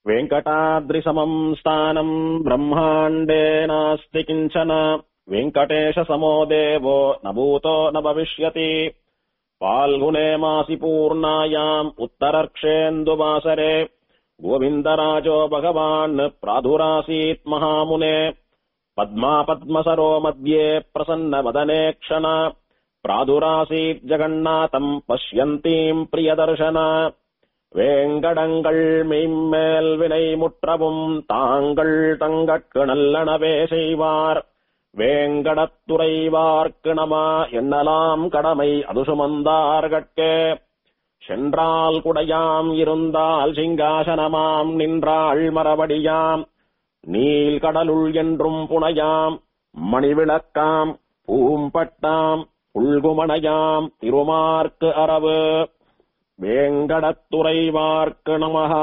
वेङ्कटाद्रिसमम् स्थानम् ब्रह्माण्डे नास्ति किञ्चन वेङ्कटेशसमो देवो न भूतो न भविष्यति फाल्गुने मासि पूर्णायाम् उत्तरर्क्षेन्दुवासरे गोविन्दराजो भगवान् प्रादुरासीत् महामुने पद्मा पद्मसरो मध्ये प्रसन्नवदने क्षण प्रादुरासीत् जगन्नाथम् पश्यन्तीम् प्रियदर्शन வேங்கடங்கள் மெய்மேல் வினை முற்றவும் தாங்கள் தங்கட்கு நல்லனவே செய்வார் வேங்கடத்துறைவார்க்கு நம எண்ணலாம் கடமை அது சுமந்தார்கட்கே சென்றால் குடையாம் இருந்தால் சிங்காசனமாம் நின்றாள் மரபடியாம் நீல் கடலுள் என்றும் புனையாம் மணிவிளக்காம் பூம்பட்டாம் புல்குமணையாம் திருமார்க்கு அரவு வேங்கடத்துறைவார்க்கு நமகா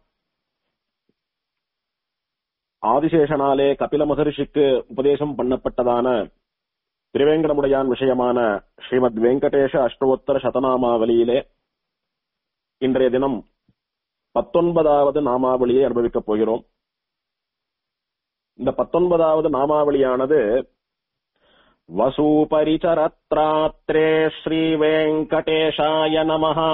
ஆதிசேஷனாலே கபில மகரிஷிக்கு உபதேசம் பண்ணப்பட்டதான திருவேங்கடமுடையான் விஷயமான ஸ்ரீமத் வெங்கடேஷ அஷ்டோத்தர சதநாமாவளியிலே இன்றைய தினம் பத்தொன்பதாவது நாமாவளியை அனுபவிக்கப் போகிறோம் இந்த பத்தொன்பதாவது நாமாவளியானது வசூபரிச்சரத்ராத்ரே ஸ்ரீ வெங்கடேஷாய நமஹா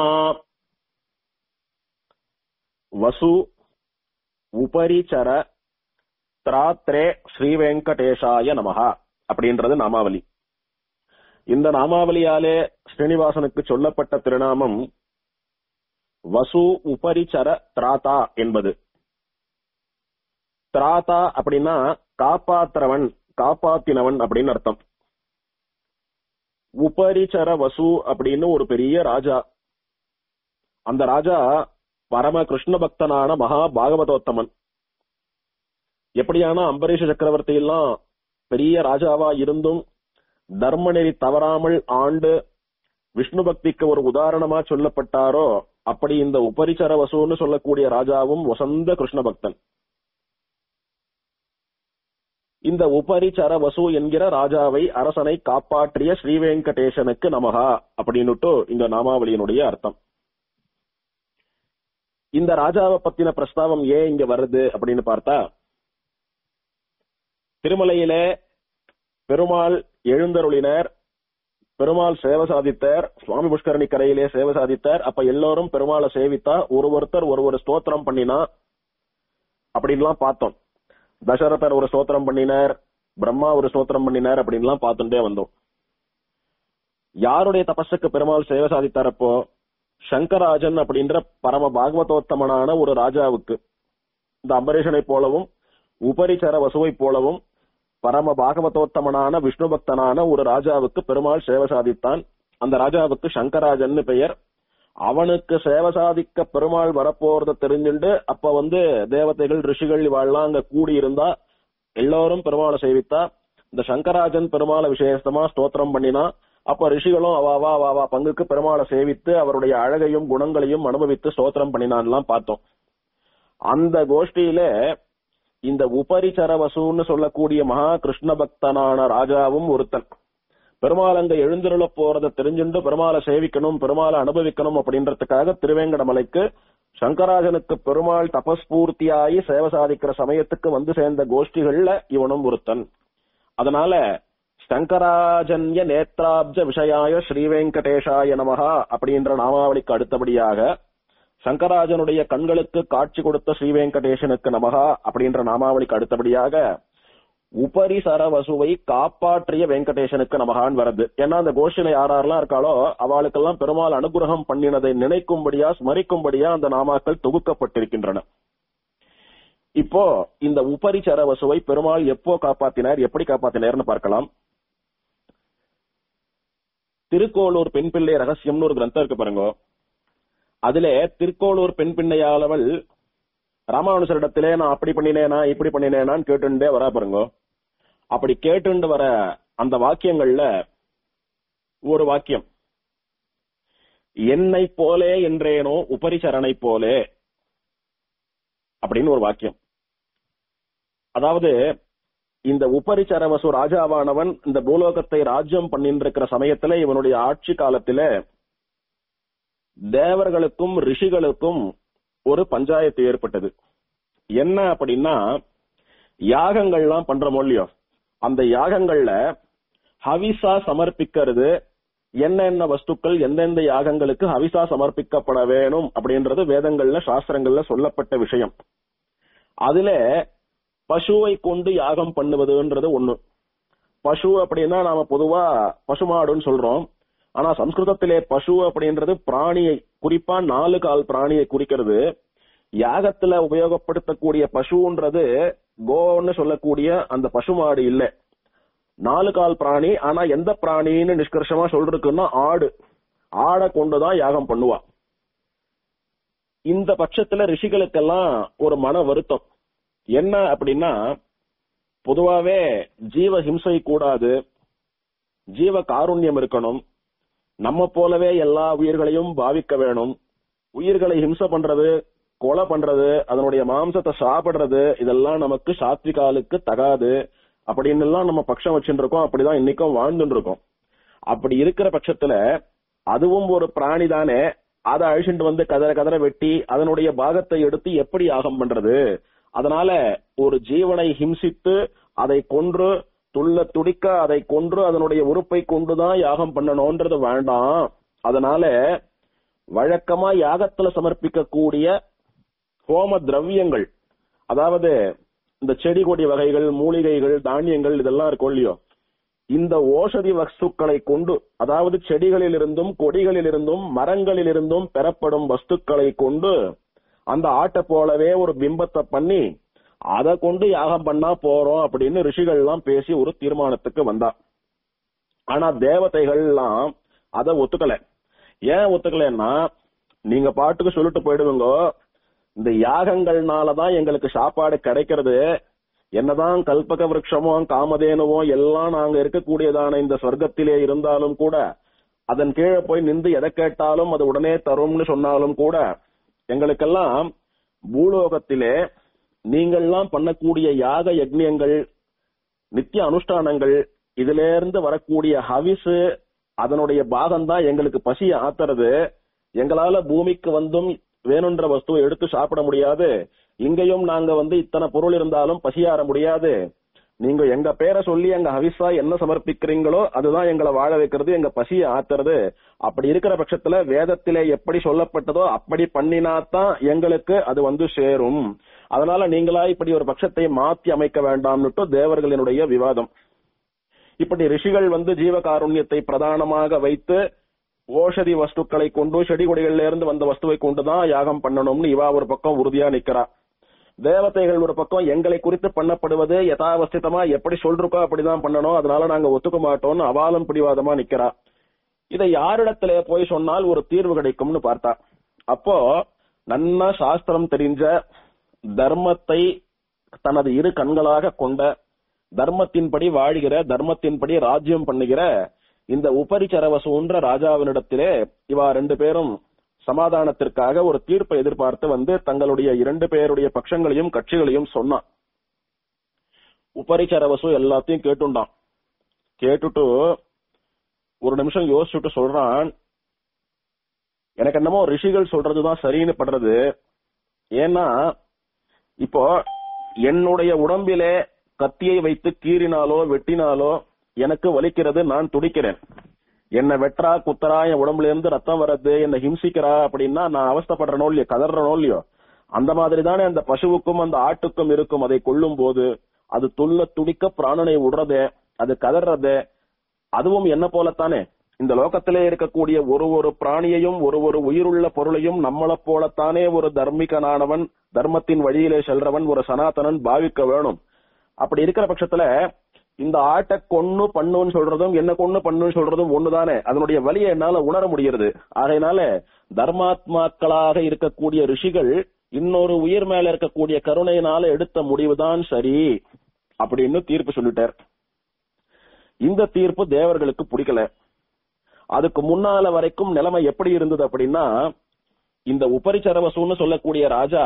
வசு உபரிச்சர திராத்ரே ஸ்ரீ வெங்கடேஷாய நமஹா அப்படின்றது நாமாவளி இந்த நாமாவளியாலே ஸ்ரீனிவாசனுக்கு சொல்லப்பட்ட திருநாமம் வசு உபரிச்சர திராதா என்பது திராதா அப்படின்னா காப்பாத்துறவன் காப்பாத்தினவன் அப்படின்னு அர்த்தம் உபரிச்சர வசு அப்படின்னு ஒரு பெரிய ராஜா அந்த ராஜா பரம கிருஷ்ண பக்தனான மகா பாகவதோத்தமன் எப்படியான அம்பரீஷ சக்கரவர்த்தி எல்லாம் பெரிய ராஜாவா இருந்தும் தர்ம நெறி தவறாமல் ஆண்டு விஷ்ணு பக்திக்கு ஒரு உதாரணமா சொல்லப்பட்டாரோ அப்படி இந்த உபரிச்சர வசுன்னு சொல்லக்கூடிய ராஜாவும் வசந்த கிருஷ்ண பக்தன் இந்த உபரிச்சர வசு என்கிற ராஜாவை அரசனை காப்பாற்றிய ஸ்ரீவேங்கடேசனுக்கு நமகா அப்படின்னுட்டு இந்த நாமாவளியினுடைய அர்த்தம் இந்த ராஜாவை பத்தின பிரஸ்தாவம் ஏன் இங்க வருது அப்படின்னு பார்த்தா திருமலையிலே பெருமாள் எழுந்தருளினர் பெருமாள் சேவை சாதித்தார் சுவாமி புஷ்கரணி கரையிலே சேவை சாதித்தார் அப்ப எல்லோரும் பெருமாளை சேவித்தா ஒரு ஒருத்தர் ஒரு ஒரு ஸ்தோத்திரம் பண்ணினா அப்படின்லாம் பார்த்தோம் தசரதர் ஒரு ஸ்தோத்திரம் பண்ணினார் பிரம்மா ஒரு ஸ்தோத்திரம் பண்ணினார் அப்படின்லாம் பார்த்துட்டே வந்தோம் யாருடைய தபஸுக்கு பெருமாள் சேவை சாதித்தார் அப்போ சங்கராஜன் அப்படின்ற பரம பாகவதோத்தமனான ஒரு ராஜாவுக்கு இந்த அம்பரீஷனை போலவும் உபரிச்சர வசுவை போலவும் பரம பாகவதோத்தமனான விஷ்ணு பக்தனான ஒரு ராஜாவுக்கு பெருமாள் சேவை சாதித்தான் அந்த ராஜாவுக்கு சங்கராஜன் பெயர் அவனுக்கு சேவை சாதிக்க பெருமாள் வரப்போறத தெரிஞ்சுண்டு அப்ப வந்து தேவதைகள் ரிஷிகள் இவாள்லாம் அங்க கூடி இருந்தா எல்லோரும் பெருமாளை சேவித்தா இந்த சங்கராஜன் பெருமாளை விசேஷமா ஸ்தோத்திரம் பண்ணினா அப்ப ரிஷிகளும் அவாவா அவாவா பங்குக்கு பெருமாளை சேவித்து அவருடைய அழகையும் குணங்களையும் அனுபவித்து ஸ்தோத்திரம் பண்ணினான்லாம் பார்த்தோம் அந்த கோஷ்டியில இந்த உபரிச்சர வசூன்னு சொல்லக்கூடிய மகா கிருஷ்ண பக்தனான ராஜாவும் ஒருத்தன் பெருமாள் அங்க எழுந்திருள போறத தெரிஞ்சுண்டு பெருமாளை சேவிக்கணும் பெருமாளை அனுபவிக்கணும் அப்படின்றதுக்காக திருவேங்கடமலைக்கு சங்கராஜனுக்கு பெருமாள் தபஸ்பூர்த்தியாகி சேவை சாதிக்கிற சமயத்துக்கு வந்து சேர்ந்த கோஷ்டிகள்ல இவனும் ஒருத்தன் அதனால சங்கராஜன்ய நேத்ராப்ஜ விஷயாய ஸ்ரீவேங்கடேஷாய நமகா அப்படின்ற நாமாவளிக்கு அடுத்தபடியாக சங்கராஜனுடைய கண்களுக்கு காட்சி கொடுத்த ஸ்ரீவேங்கடேசனுக்கு நமகா அப்படின்ற நாமாவளிக்கு அடுத்தபடியாக உபரிசர வசுவை காப்பாற்றிய வெங்கடேசனுக்கு நமகான் வருது ஏன்னா அந்த கோஷில யாரெல்லாம் இருக்காளோ அவளுக்கெல்லாம் பெருமாள் அனுகிரகம் பண்ணினதை நினைக்கும்படியா ஸ்மரிக்கும்படியா அந்த நாமாக்கள் தொகுக்கப்பட்டிருக்கின்றன இப்போ இந்த உபரிச்சர வசுவை பெருமாள் எப்போ காப்பாத்தினார் எப்படி காப்பாத்தினார்னு பார்க்கலாம் திருக்கோளூர் பெண் பிள்ளை ரகசியம்னு ஒரு கிரந்தம் இருக்கு பாருங்க அதுல திருக்கோளூர் பெண் பிள்ளையாளவள் ராமானுசரிடத்திலே நான் அப்படி பண்ணினேனா இப்படி பண்ணினேனான்னு கேட்டுண்டே வரா பாருங்க அப்படி கேட்டுண்டு வர அந்த வாக்கியங்கள்ல ஒரு வாக்கியம் என்னை போலே என்றேனோ உபரிசரணை போலே அப்படின்னு ஒரு வாக்கியம் அதாவது இந்த உபரிச்சரவசு ராஜாவானவன் இந்த பூலோகத்தை ராஜ்யம் பண்ணிட்டு இருக்கிற சமயத்துல இவனுடைய ஆட்சி காலத்தில தேவர்களுக்கும் ரிஷிகளுக்கும் ஒரு பஞ்சாயத்து ஏற்பட்டது என்ன அப்படின்னா யாகங்கள்லாம் பண்றோமோ இல்லையோ அந்த யாகங்கள்ல ஹவிசா சமர்ப்பிக்கிறது என்னென்ன வஸ்துக்கள் எந்தெந்த யாகங்களுக்கு ஹவிசா சமர்ப்பிக்கப்பட வேணும் அப்படின்றது வேதங்கள்ல சாஸ்திரங்கள்ல சொல்லப்பட்ட விஷயம் அதுல பசுவை கொண்டு யாகம் பண்ணுவதுன்றது ஒண்ணு பசு அப்படின்னா நாம பொதுவா பசுமாடுன்னு சொல்றோம் ஆனா சம்ஸ்கிருதத்திலே பசு அப்படின்றது பிராணியை குறிப்பா நாலு கால் பிராணியை குறிக்கிறது யாகத்துல உபயோகப்படுத்தக்கூடிய பசுன்றது கோன்னு சொல்லக்கூடிய அந்த பசுமாடு இல்ல நாலு கால் பிராணி ஆனா எந்த பிராணின்னு நிஷ்கர்ஷமா சொல்றதுக்குன்னா ஆடு ஆடை கொண்டுதான் யாகம் பண்ணுவா இந்த பட்சத்துல ரிஷிகளுக்கெல்லாம் ஒரு மன வருத்தம் என்ன அப்படின்னா பொதுவாவே ஜீவ ஹிம்சை கூடாது ஜீவ காருண்யம் இருக்கணும் நம்ம போலவே எல்லா உயிர்களையும் பாவிக்க வேணும் உயிர்களை ஹிம்சை பண்றது கொலை பண்றது அதனுடைய மாம்சத்தை சாப்பிடுறது இதெல்லாம் நமக்கு சாத்விகாலுக்கு தகாது அப்படின்னு எல்லாம் நம்ம பட்சம் வச்சுட்டு இருக்கோம் அப்படிதான் இன்னைக்கும் வாழ்ந்துட்டு இருக்கோம் அப்படி இருக்கிற பட்சத்துல அதுவும் ஒரு பிராணி தானே அதை அழிச்சுட்டு வந்து கதற கதற வெட்டி அதனுடைய பாகத்தை எடுத்து எப்படி யாகம் பண்றது அதனால ஒரு ஜீவனை ஹிம்சித்து அதை கொன்று துள்ள துடிக்க அதை கொன்று அதனுடைய உறுப்பை கொண்டுதான் யாகம் பண்ணணும்ன்றது வேண்டாம் அதனால வழக்கமா யாகத்துல சமர்ப்பிக்கக்கூடிய ஹோம திரவியங்கள் அதாவது இந்த செடி கொடி வகைகள் மூலிகைகள் தானியங்கள் இதெல்லாம் இருக்கும் இல்லையோ இந்த ஓஷதி வஸ்துக்களை கொண்டு அதாவது செடிகளிலிருந்தும் கொடிகளிலிருந்தும் மரங்களிலிருந்தும் பெறப்படும் வஸ்துக்களை கொண்டு அந்த ஆட்டை போலவே ஒரு பிம்பத்தை பண்ணி அதை கொண்டு யாகம் பண்ணா போறோம் அப்படின்னு ரிஷிகள் எல்லாம் பேசி ஒரு தீர்மானத்துக்கு வந்தா ஆனா தேவதைகள் எல்லாம் அதை ஒத்துக்கல ஏன் ஒத்துக்கலன்னா நீங்க பாட்டுக்கு சொல்லிட்டு போயிடுவீங்க இந்த யாகங்கள்னாலதான் எங்களுக்கு சாப்பாடு கிடைக்கிறது என்னதான் கல்பக விருட்சமோ காமதேனுவோ எல்லாம் நாங்க இருக்கக்கூடியதான இந்த சொர்க்கத்திலே இருந்தாலும் கூட அதன் கீழே போய் நின்று எதை கேட்டாலும் அது உடனே தரும்னு சொன்னாலும் கூட எங்களுக்கெல்லாம் பூலோகத்திலே நீங்கள்லாம் பண்ணக்கூடிய யாக யஜ்னியங்கள் நித்திய அனுஷ்டானங்கள் இதுல இருந்து வரக்கூடிய ஹவிசு அதனுடைய பாகம் தான் எங்களுக்கு பசியை ஆத்துறது எங்களால பூமிக்கு வந்தும் வேணுன்ற வஸ்துவை எடுத்து சாப்பிட முடியாது இங்கேயும் நாங்க வந்து இத்தனை பொருள் இருந்தாலும் பசியாற முடியாது நீங்க எங்க பேரை சொல்லி எங்க ஹவிஸா என்ன சமர்ப்பிக்கிறீங்களோ அதுதான் எங்களை வாழ வைக்கிறது எங்க பசியை ஆத்துறது அப்படி இருக்கிற பட்சத்துல வேதத்திலே எப்படி சொல்லப்பட்டதோ அப்படி பண்ணினாதான் எங்களுக்கு அது வந்து சேரும் அதனால நீங்களா இப்படி ஒரு பட்சத்தை மாத்தி அமைக்க வேண்டாம்னுட்டு தேவர்களினுடைய விவாதம் இப்படி ரிஷிகள் வந்து ஜீவகாருண்யத்தை பிரதானமாக வைத்து ஓஷதி வஸ்துக்களை கொண்டு செடி கொடிகள்ல இருந்து வந்த வஸ்துவை கொண்டுதான் யாகம் பண்ணணும்னு இவா ஒரு பக்கம் உறுதியா நிக்கிறா தேவதைகள் ஒரு பக்கம் எங்களை குறித்து பண்ணப்படுவது யதாவஸ்திதமா எப்படி சொல்றோக்கோ அப்படிதான் பண்ணணும் அதனால நாங்க ஒத்துக்க மாட்டோம்னு அவாலம் பிடிவாதமா நிக்கிறா இதை யாரிடத்துல போய் சொன்னால் ஒரு தீர்வு கிடைக்கும்னு பார்த்தா அப்போ நன்னா சாஸ்திரம் தெரிஞ்ச தர்மத்தை தனது இரு கண்களாக கொண்ட தர்மத்தின்படி வாழ்கிற தர்மத்தின்படி ராஜ்யம் பண்ணுகிற இந்த உபரிச்சரவசுன்ற ராஜாவினிடத்திலே இவா ரெண்டு பேரும் சமாதானத்திற்காக ஒரு தீர்ப்பை எதிர்பார்த்து வந்து தங்களுடைய இரண்டு பேருடைய பட்சங்களையும் கட்சிகளையும் சொன்னான் உபரிச்சரவசு எல்லாத்தையும் கேட்டுண்டான் கேட்டுட்டு ஒரு நிமிஷம் யோசிச்சுட்டு சொல்றான் எனக்கு என்னமோ ரிஷிகள் சொல்றதுதான் சரின்னு படுறது ஏன்னா இப்போ என்னுடைய உடம்பிலே கத்தியை வைத்து கீறினாலோ வெட்டினாலோ எனக்கு வலிக்கிறது நான் துடிக்கிறேன் என்ன வெட்டுறா குத்தரா என் உடம்புல இருந்து ரத்தம் வர்றது என்ன ஹிம்சிக்கிறா அப்படின்னா நான் அவஸ்தப்படுறனோ இல்லையோ கதறனோ இல்லையோ அந்த மாதிரி தானே அந்த பசுவுக்கும் அந்த ஆட்டுக்கும் இருக்கும் அதை கொல்லும் போது அது துள்ள துடிக்க பிராணனை விடுறதே அது கதறதே அதுவும் என்ன போலத்தானே இந்த லோகத்திலே இருக்கக்கூடிய ஒரு ஒரு பிராணியையும் ஒரு ஒரு உயிருள்ள பொருளையும் நம்மளை போலத்தானே ஒரு தர்மிகனானவன் தர்மத்தின் வழியிலே செல்றவன் ஒரு சனாதனன் பாவிக்க வேணும் அப்படி இருக்கிற பட்சத்துல இந்த ஆட்டை கொன்னு பண்ணுன்னு சொல்றதும் என்ன கொன்னு பண்ணுன்னு சொல்றதும் ஒண்ணுதானே அதனுடைய வழியை என்னால உணர முடிகிறது ஆகையினால தர்மாத்மாக்களாக இருக்கக்கூடிய ரிஷிகள் இன்னொரு உயிர் மேல இருக்கக்கூடிய கருணையினால எடுத்த முடிவுதான் சரி அப்படின்னு தீர்ப்பு சொல்லிட்டார் இந்த தீர்ப்பு தேவர்களுக்கு பிடிக்கல அதுக்கு முன்னால வரைக்கும் நிலைமை எப்படி இருந்தது அப்படின்னா இந்த உபரிச்சரவசுன்னு சொல்லக்கூடிய ராஜா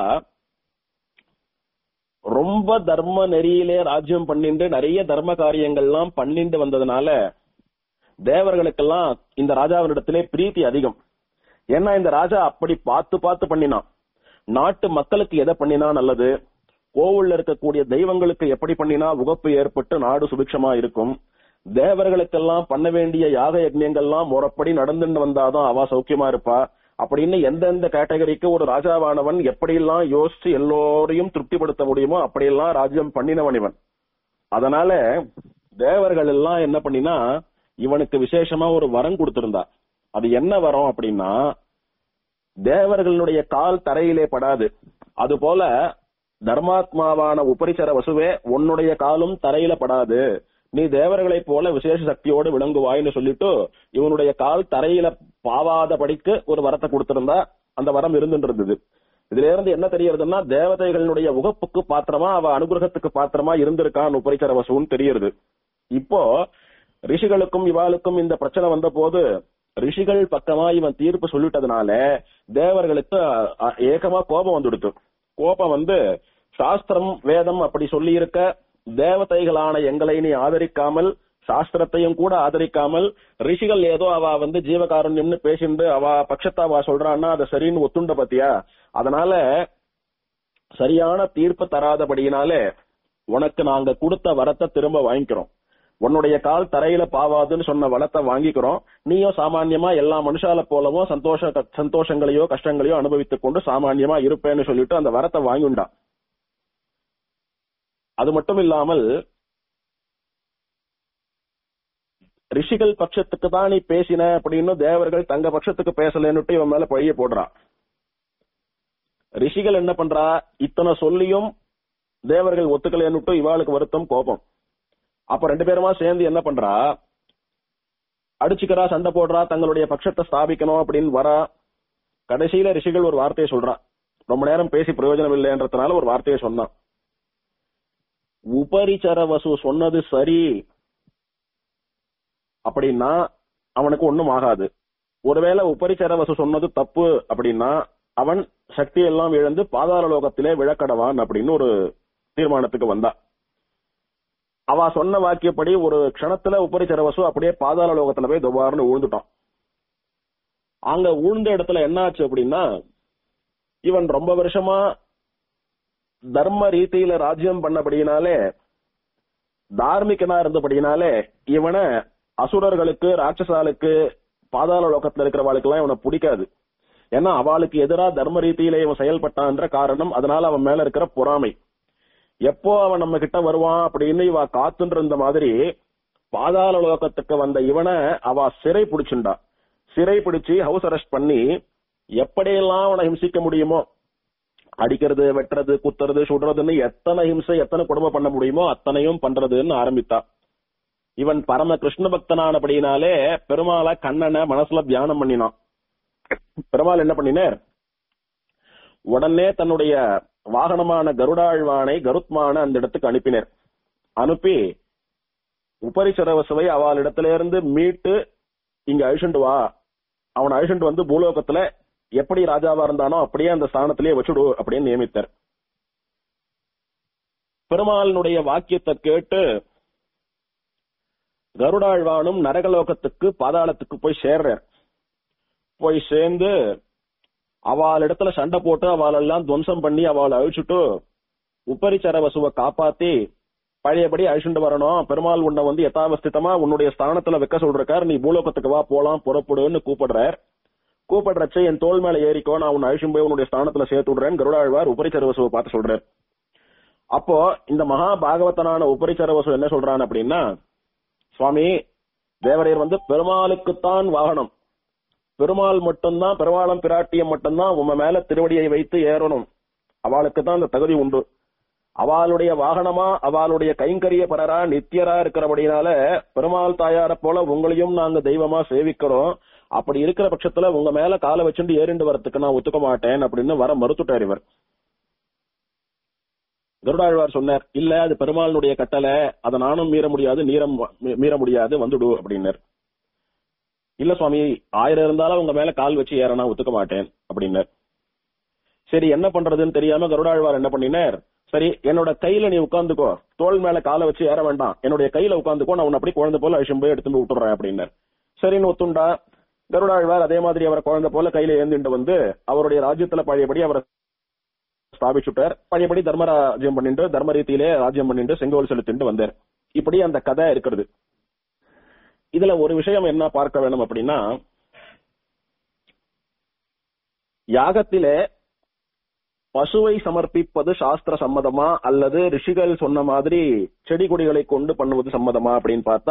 ரொம்ப தர்ம நெறியிலே ராஜ்யம் பண்ணிட்டு நிறைய தர்ம காரியங்கள்லாம் பண்ணிட்டு வந்ததுனால தேவர்களுக்கெல்லாம் இந்த ராஜாவினிடத்திலே பிரீத்தி அதிகம் ஏன்னா இந்த ராஜா அப்படி பார்த்து பார்த்து பண்ணினான் நாட்டு மக்களுக்கு எதை பண்ணினா நல்லது கோவில்ல இருக்கக்கூடிய தெய்வங்களுக்கு எப்படி பண்ணினா உகப்பு ஏற்பட்டு நாடு சுபிக்ஷமா இருக்கும் தேவர்களுக்கெல்லாம் பண்ண வேண்டிய யாக யஜ்யங்கள்லாம் முறைப்படி நடந்துட்டு வந்தாதான் அவ சௌக்கியமா இருப்பா அப்படின்னு எந்தெந்த கேட்டகரிக்கு ஒரு ராஜாவானவன் எப்படியெல்லாம் யோசிச்சு எல்லோரையும் திருப்திப்படுத்த முடியுமோ அப்படியெல்லாம் ராஜ்யம் பண்ணினவன் இவன் அதனால தேவர்கள் எல்லாம் என்ன பண்ணினா இவனுக்கு விசேஷமா ஒரு வரம் கொடுத்திருந்தா அது என்ன வரம் அப்படின்னா தேவர்களுடைய கால் தரையிலே படாது அது போல தர்மாத்மாவான உபரிச்சர வசுவே உன்னுடைய காலும் தரையில படாது நீ தேவர்களைப் போல விசேஷ சக்தியோடு விளங்குவாய்னு சொல்லிட்டு இவனுடைய கால் தரையில பாவாத படிக்கு ஒரு வரத்தை கொடுத்திருந்தா அந்த வரம் இருந்துட்டு இருந்தது இதுல இருந்து என்ன தெரியறதுன்னா தேவதைகளுடைய உகப்புக்கு பாத்திரமா அவ அனுகிரகத்துக்கு பாத்திரமா இருந்திருக்கான் உபரிச்சர வசுன்னு தெரியறது இப்போ ரிஷிகளுக்கும் இவாளுக்கும் இந்த பிரச்சனை வந்த போது ரிஷிகள் பக்கமா இவன் தீர்ப்பு சொல்லிட்டதுனால தேவர்களுக்கு அ, ஏகமா கோபம் வந்துடுத்து கோபம் வந்து சாஸ்திரம் வேதம் அப்படி சொல்லி இருக்க தேவதைகளான எங்களை நீ ஆதரிக்காமல் சாஸ்திரத்தையும் கூட ஆதரிக்காமல் ரிஷிகள் ஏதோ அவ வந்து ஜீவகாருண்யம்னு பேசிண்டு அவ பட்சத்தை அவ சொல்றான்னா அதை சரின்னு ஒத்துண்ட பாத்தியா அதனால சரியான தீர்ப்பு தராதபடியினாலே உனக்கு நாங்க கொடுத்த வரத்தை திரும்ப வாங்கிக்கிறோம் உன்னுடைய கால் தரையில பாவாதுன்னு சொன்ன வளத்தை வாங்கிக்கிறோம் நீயும் சாமான்யமா எல்லா மனுஷால போலவும் சந்தோஷ சந்தோஷங்களையோ கஷ்டங்களையோ அனுபவித்துக் கொண்டு சாமான்யமா இருப்பேன்னு சொல்லிட்டு அந்த வரத்தை வாங்கிண்டா அது மட்டும் இல்லாமல் ரிஷிகள் பட்சத்துக்கு தான் நீ பேசின அப்படின்னு தேவர்கள் தங்க பட்சத்துக்கு பேசலன்னுட்டு இவன் மேல பழிய போடுறா ரிஷிகள் என்ன பண்றா இத்தனை சொல்லியும் தேவர்கள் ஒத்துக்கலைன்னுட்டு இவாளுக்கு வருத்தம் கோபம் அப்ப ரெண்டு பேருமா சேர்ந்து என்ன பண்றா அடிச்சுக்கிறா சண்டை போடுறா தங்களுடைய பட்சத்தை ஸ்தாபிக்கணும் அப்படின்னு வரா கடைசியில ரிஷிகள் ஒரு வார்த்தையை சொல்றா ரொம்ப நேரம் பேசி பிரயோஜனம் இல்லைன்றதுனால ஒரு வார்த்தையை சொன்னான் உபரிச்சர வசு சொன்னது சரி அப்படின்னா அவனுக்கு ஒண்ணும் ஆகாது ஒருவேளை உபரிச்சர வசு சொன்னது தப்பு அப்படின்னா அவன் சக்தி எல்லாம் இழந்து பாதாள லோகத்திலே விழக்கடவான் அப்படின்னு ஒரு தீர்மானத்துக்கு வந்தா அவ சொன்ன வாக்கியப்படி ஒரு க்ஷணத்துல உபரிச்சர வசு அப்படியே பாதாள லோகத்துல போய் துபார்னு விழுந்துட்டான் அங்க விழுந்த இடத்துல என்ன ஆச்சு அப்படின்னா இவன் ரொம்ப வருஷமா தர்ம ரீதியில ராஜ்யம் பண்ணபடியினாலே தார்மிகனா இருந்தபடியினாலே இவனை அசுரர்களுக்கு ராட்சசாலுக்கு பாதாள லோகத்துல இருக்கிறவாளுக்கு எல்லாம் இவனை பிடிக்காது ஏன்னா அவளுக்கு எதிரா தர்ம ரீதியில இவன் செயல்பட்டான்ற காரணம் அதனால அவன் மேல இருக்கிற பொறாமை எப்போ அவன் நம்ம கிட்ட வருவான் அப்படின்னு இவ காத்துன்ற இருந்த மாதிரி பாதாள லோகத்துக்கு வந்த இவனை அவ சிறை பிடிச்சுண்டா சிறை பிடிச்சு ஹவுஸ் அரெஸ்ட் பண்ணி எப்படியெல்லாம் அவனை ஹிம்சிக்க முடியுமோ அடிக்கிறது வெட்டுறது குத்துறது சுடுறதுன்னு எத்தனை ஹிம்சை எத்தனை கொடுமை பண்ண முடியுமோ அத்தனையும் பண்றதுன்னு ஆரம்பித்தா இவன் பரம கிருஷ்ண பக்தனானபடினாலே பெருமாளை கண்ணனை மனசுல தியானம் பண்ணினான் பெருமாள் என்ன பண்ணினார் உடனே தன்னுடைய வாகனமான கருடாழ்வானை கருத்மான அந்த இடத்துக்கு அனுப்பினர் அனுப்பி உபரிசரவசுவை அவளிடத்திலிருந்து மீட்டு இங்க அழிச்சுண்டு வா அவன் அழிச்சுண்டு வந்து பூலோகத்துல எப்படி ராஜாவா இருந்தானோ அப்படியே அந்த ஸ்தானத்திலேயே வச்சுடு அப்படின்னு நியமித்தார் பெருமாளினுடைய வாக்கியத்தை கேட்டு கருடாழ்வானும் நரகலோகத்துக்கு பாதாளத்துக்கு போய் சேர்றார் போய் சேர்ந்து அவளிடத்துல சண்டை போட்டு அவளெல்லாம் துவம்சம் பண்ணி அவளை அழிச்சுட்டு உப்பரிச்சர வசுவை காப்பாத்தி பழையபடி அழிச்சுட்டு வரணும் பெருமாள் உன்னை வந்து யதாவஸ்திதமா உன்னுடைய ஸ்தானத்துல வைக்க சொல்றார் நீ பூலோகத்துக்கு வா போலாம் புறப்படுன்னு கூப்பிடுறார் கூப்பிடுறச்ச என் தோல் மேல ஏறிக்கோ நான் உன்னை அழிச்சும் போய் உன்னுடைய ஸ்தானத்துல சேர்த்து விடுறேன் கருடாழ்வார் உபரிச்சர வசுவை பார்த்து சொல்றார் அப்போ இந்த மகா பாகவதனான உபரிச்சர வசு என்ன சொல்றான் அப்படின்னா சுவாமி தேவரையர் வந்து பெருமாளுக்குத்தான் வாகனம் பெருமாள் மட்டும்தான் பெருமாளம் பிராட்டியம் மட்டும்தான் உம மேல திருவடியை வைத்து ஏறணும் அவளுக்கு தான் அந்த தகுதி உண்டு அவளுடைய வாகனமா அவளுடைய கைங்கரிய பரரா நித்தியரா இருக்கிறபடினால பெருமாள் தாயார போல உங்களையும் நாங்க தெய்வமா சேவிக்கிறோம் அப்படி இருக்கிற பட்சத்துல உங்க மேல காலை வச்சுட்டு ஏறிண்டு வரத்துக்கு நான் ஒத்துக்க மாட்டேன் அப்படின்னு வர மறுத்துட்டார் இவர் கருடாழ்வார் சொன்னார் இல்ல அது பெருமாளுடைய கட்டளை அதை நானும் மீற முடியாது நீரம் மீற முடியாது வந்துடு அப்படின்னார் இல்ல சுவாமி ஆயிரம் இருந்தாலும் உங்க மேல கால் வச்சு ஏற நான் ஒத்துக்க மாட்டேன் அப்படின்னார் சரி என்ன பண்றதுன்னு தெரியாம கருடாழ்வார் என்ன பண்ணினார் சரி என்னோட கையில நீ உட்காந்துக்கோ தோல் மேல காலை வச்சு ஏற வேண்டாம் என்னுடைய கையில உட்காந்துக்கோ நான் உன்னை அப்படி குழந்தை போல அழிச்சும் போய் எடுத்து போய் விட்டுறேன் அப்படின்னார் சரின்னு ஒத்துண்டா கருடாழ்வார் அதே மாதிரி அவரை குழந்தை போல கையில ஏந்திட்டு வந்து அவருடைய ராஜ்யத்துல பழையபடி அவரை ஸ்தாபிச்சுட்டார் பழையபடி தர்மராஜ்யம் பண்ணிட்டு தர்ம ரீதியிலே ராஜ்யம் பண்ணிட்டு செங்கோல் செலுத்திட்டு வந்தார் இப்படி அந்த கதை இருக்கிறது இதுல ஒரு விஷயம் என்ன பார்க்க வேணும் அப்படின்னா யாகத்திலே பசுவை சமர்ப்பிப்பது சாஸ்திர சம்மதமா அல்லது ரிஷிகள் சொன்ன மாதிரி செடி கொடிகளை கொண்டு பண்ணுவது சம்மதமா அப்படின்னு பார்த்தா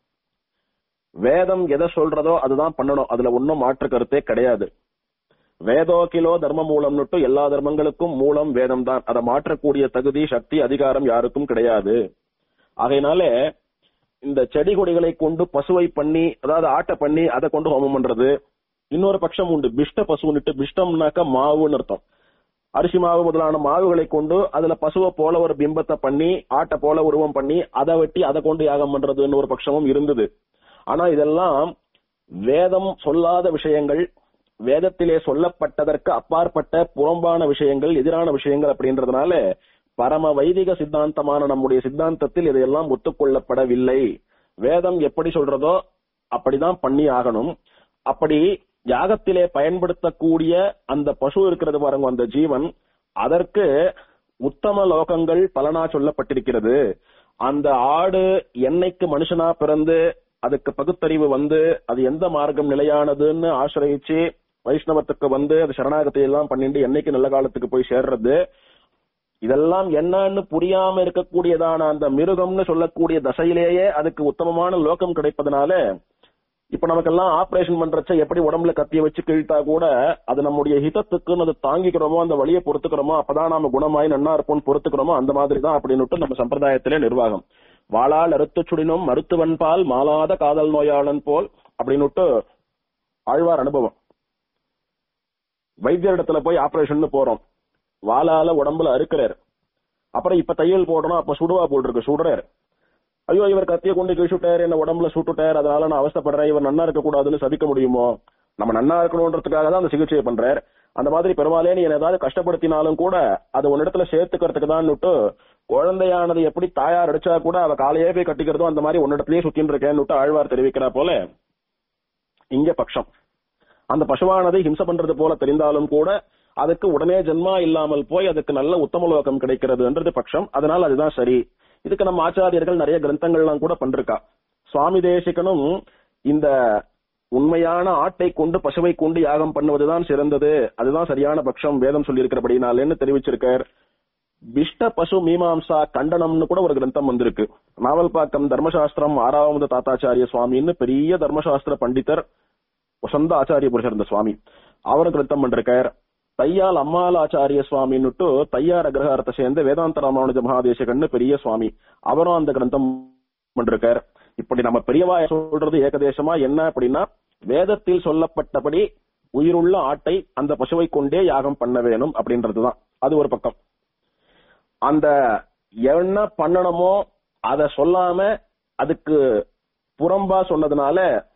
வேதம் எதை சொல்றதோ அதுதான் பண்ணணும் அதுல ஒன்னும் மாற்று கருத்தே கிடையாது வேதோ கிலோ தர்ம மூலம்னுட்டு எல்லா தர்மங்களுக்கும் மூலம் வேதம் தான் அதை மாற்றக்கூடிய தகுதி சக்தி அதிகாரம் யாருக்கும் கிடையாது ஆகையினால இந்த செடி கொடிகளை கொண்டு பசுவை பண்ணி அதாவது ஆட்டை பண்ணி அதை கொண்டு ஹோமம் பண்றது இன்னொரு பட்சம் உண்டு பிஷ்ட பசுன்னுட்டு பிஷ்டம்னாக்க மாவுன்னு அர்த்தம் அரிசி மாவு முதலான மாவுகளை கொண்டு அதுல பசுவை போல ஒரு பிம்பத்தை பண்ணி ஆட்டை போல உருவம் பண்ணி அதை வெட்டி அதை கொண்டு யாகம் பண்றதுன்னு ஒரு பட்சமும் இருந்தது ஆனா இதெல்லாம் வேதம் சொல்லாத விஷயங்கள் வேதத்திலே சொல்லப்பட்டதற்கு அப்பாற்பட்ட புறம்பான விஷயங்கள் எதிரான விஷயங்கள் அப்படின்றதுனால பரம வைதிக சித்தாந்தமான நம்முடைய சித்தாந்தத்தில் இதையெல்லாம் ஒத்துக்கொள்ளப்படவில்லை வேதம் எப்படி சொல்றதோ அப்படிதான் பண்ணி ஆகணும் அப்படி யாகத்திலே பயன்படுத்தக்கூடிய அந்த பசு இருக்கிறது பாருங்க அந்த ஜீவன் அதற்கு உத்தம லோகங்கள் பலனா சொல்லப்பட்டிருக்கிறது அந்த ஆடு என்னைக்கு மனுஷனா பிறந்து அதுக்கு பகுத்தறிவு வந்து அது எந்த மார்க்கம் நிலையானதுன்னு ஆசிரயிச்சு வைஷ்ணவத்துக்கு வந்து அது சரணாகத்தை எல்லாம் பண்ணிட்டு என்னைக்கு நல்ல காலத்துக்கு போய் சேர்றது இதெல்லாம் என்னன்னு புரியாம இருக்கக்கூடியதான அந்த மிருகம்னு சொல்லக்கூடிய தசையிலேயே அதுக்கு உத்தமமான லோகம் கிடைப்பதனால இப்ப நமக்கெல்லாம் ஆபரேஷன் பண்றச்ச எப்படி உடம்புல கத்திய வச்சு கிழித்தா கூட அது நம்முடைய ஹிதத்துக்குன்னு அது தாங்கிக்கிறோமோ அந்த வழியை பொறுத்துக்கிறோமோ அப்பதான் நாம குணமாய் நன்னா இருப்போம்னு பொறுத்துக்கிறோமோ அந்த மாதிரி தான் அப்படின்னுட்டு நம்ம சம்பிரதாயத்திலே நிர்வாகம் வாளால் அறுத்து சுடினும் மருத்துவன் பால் மாலாத காதல் நோயாளன் போல் அப்படின்னுட்டு ஆழ்வார் அனுபவம் வைத்தியரிடத்துல போய் ஆபரேஷன் போறோம் வாளால உடம்புல அறுக்கிறார் அப்புறம் இப்ப தையல் போடணும் அப்ப சுடுவா போட்டிருக்கு சுடுறாரு ஐயோ இவர் கத்திய கொண்டு கிழிச்சுட்டாரு என்ன உடம்புல சுட்டுட்டார் அதனால நான் அவஸ்தப்படுறேன் இவர் நன்னா இருக்க கூடாதுன்னு சபிக்க முடியுமோ நம்ம நன்னா இருக்கணும்ன்றதுக்காக தான் அந்த சிகிச்சையை பண்றார் அந்த மாதிரி பெருமாளே நீ ஏதாவது கஷ்டப்படுத்தினாலும் கூட அது உன்னிடத்துல சேர்த்துக்கிறதுக்கு தான் குழந்தையானது எப்படி தாயார் அடிச்சா கூட அவ காலையே போய் கட்டிக்கிறதும் அந்த மாதிரி உன்னிடத்திலேயே சுத்தின்னு இருக்கேன்னு ஆழ்வார் தெரிவிக்கிறா போல இங்க பட்சம் அந்த பசுவானதை ஹிம்சை பண்றது போல தெரிந்தாலும் கூட அதுக்கு உடனே ஜென்மா இல்லாமல் போய் அதுக்கு நல்ல உத்தம லோகம் கிடைக்கிறதுன்றது பட்சம் அதனால அதுதான் சரி இதுக்கு நம்ம ஆச்சாரியர்கள் நிறைய கிரந்தங்கள்லாம் கூட பண்றா சுவாமி தேசிகனும் இந்த உண்மையான ஆட்டை கொண்டு பசுவை கொண்டு யாகம் பண்ணுவதுதான் சிறந்தது அதுதான் சரியான பட்சம் வேதம் சொல்லியிருக்கிறபடினாலேன்னு தெரிவிச்சிருக்கார் விஷ்ட பசு மீமாம்சா கண்டனம்னு கூட ஒரு கிரந்தம் வந்திருக்கு நாவல்பாக்கம் தர்மசாஸ்திரம் ஆறாவது தாத்தாச்சாரிய சுவாமின்னு பெரிய தர்மசாஸ்திர பண்டிதர் வசந்த ஆச்சாரிய புருஷர் இந்த சுவாமி அவர் கிரந்தம் பண்றார் தையால் அம்மாள் ஆச்சாரிய சுவாமின்னுட்டு தையார் அக்ரஹாரத்தை சேர்ந்த வேதாந்த ராமானுஜ மகாதேசகன்னு பெரிய சுவாமி அவரும் அந்த கிரந்தம் பண்றார் இப்படி நம்ம பெரியவா சொல்றது ஏகதேசமா என்ன அப்படின்னா வேதத்தில் சொல்லப்பட்டபடி உயிருள்ள ஆட்டை அந்த பசுவை கொண்டே யாகம் பண்ண வேணும் அப்படின்றதுதான் அது ஒரு பக்கம் அந்த என்ன பண்ணணுமோ அத சொல்லாம அதுக்கு புறம்பா சொன்னதுனால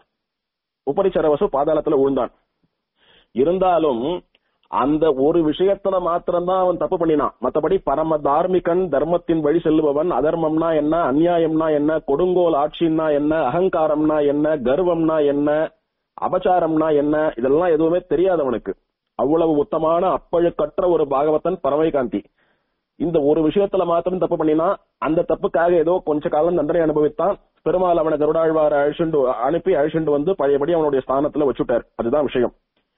உபரிச்சரவசு பாதாளத்துல விழுந்தான் இருந்தாலும் அந்த ஒரு விஷயத்துல மாத்திரம்தான் அவன் தப்பு பண்ணினான் மத்தபடி பரம தார்மிகன் தர்மத்தின் வழி செல்லுபவன் அதர்மம்னா என்ன அநியாயம்னா என்ன கொடுங்கோல் ஆட்சின்னா என்ன அகங்காரம்னா என்ன கர்வம்னா என்ன அபச்சாரம்னா என்ன இதெல்லாம் எதுவுமே தெரியாதவனுக்கு அவ்வளவு உத்தமான அப்பழுக்கற்ற ஒரு பாகவதன் பறவைகாந்தி இந்த ஒரு விஷயத்துல மாத்திரம் தப்பு பண்ணினா அந்த தப்புக்காக ஏதோ கொஞ்ச காலம் தண்டனை அனுபவித்தான் பெருமாள் அவனை கருடாழ்வார அழிச்சுண்டு அனுப்பி அழிச்சுண்டு வந்து பழையபடி அவனுடைய ஸ்தானத்துல வச்சுட்டார் அதுதான் விஷயம்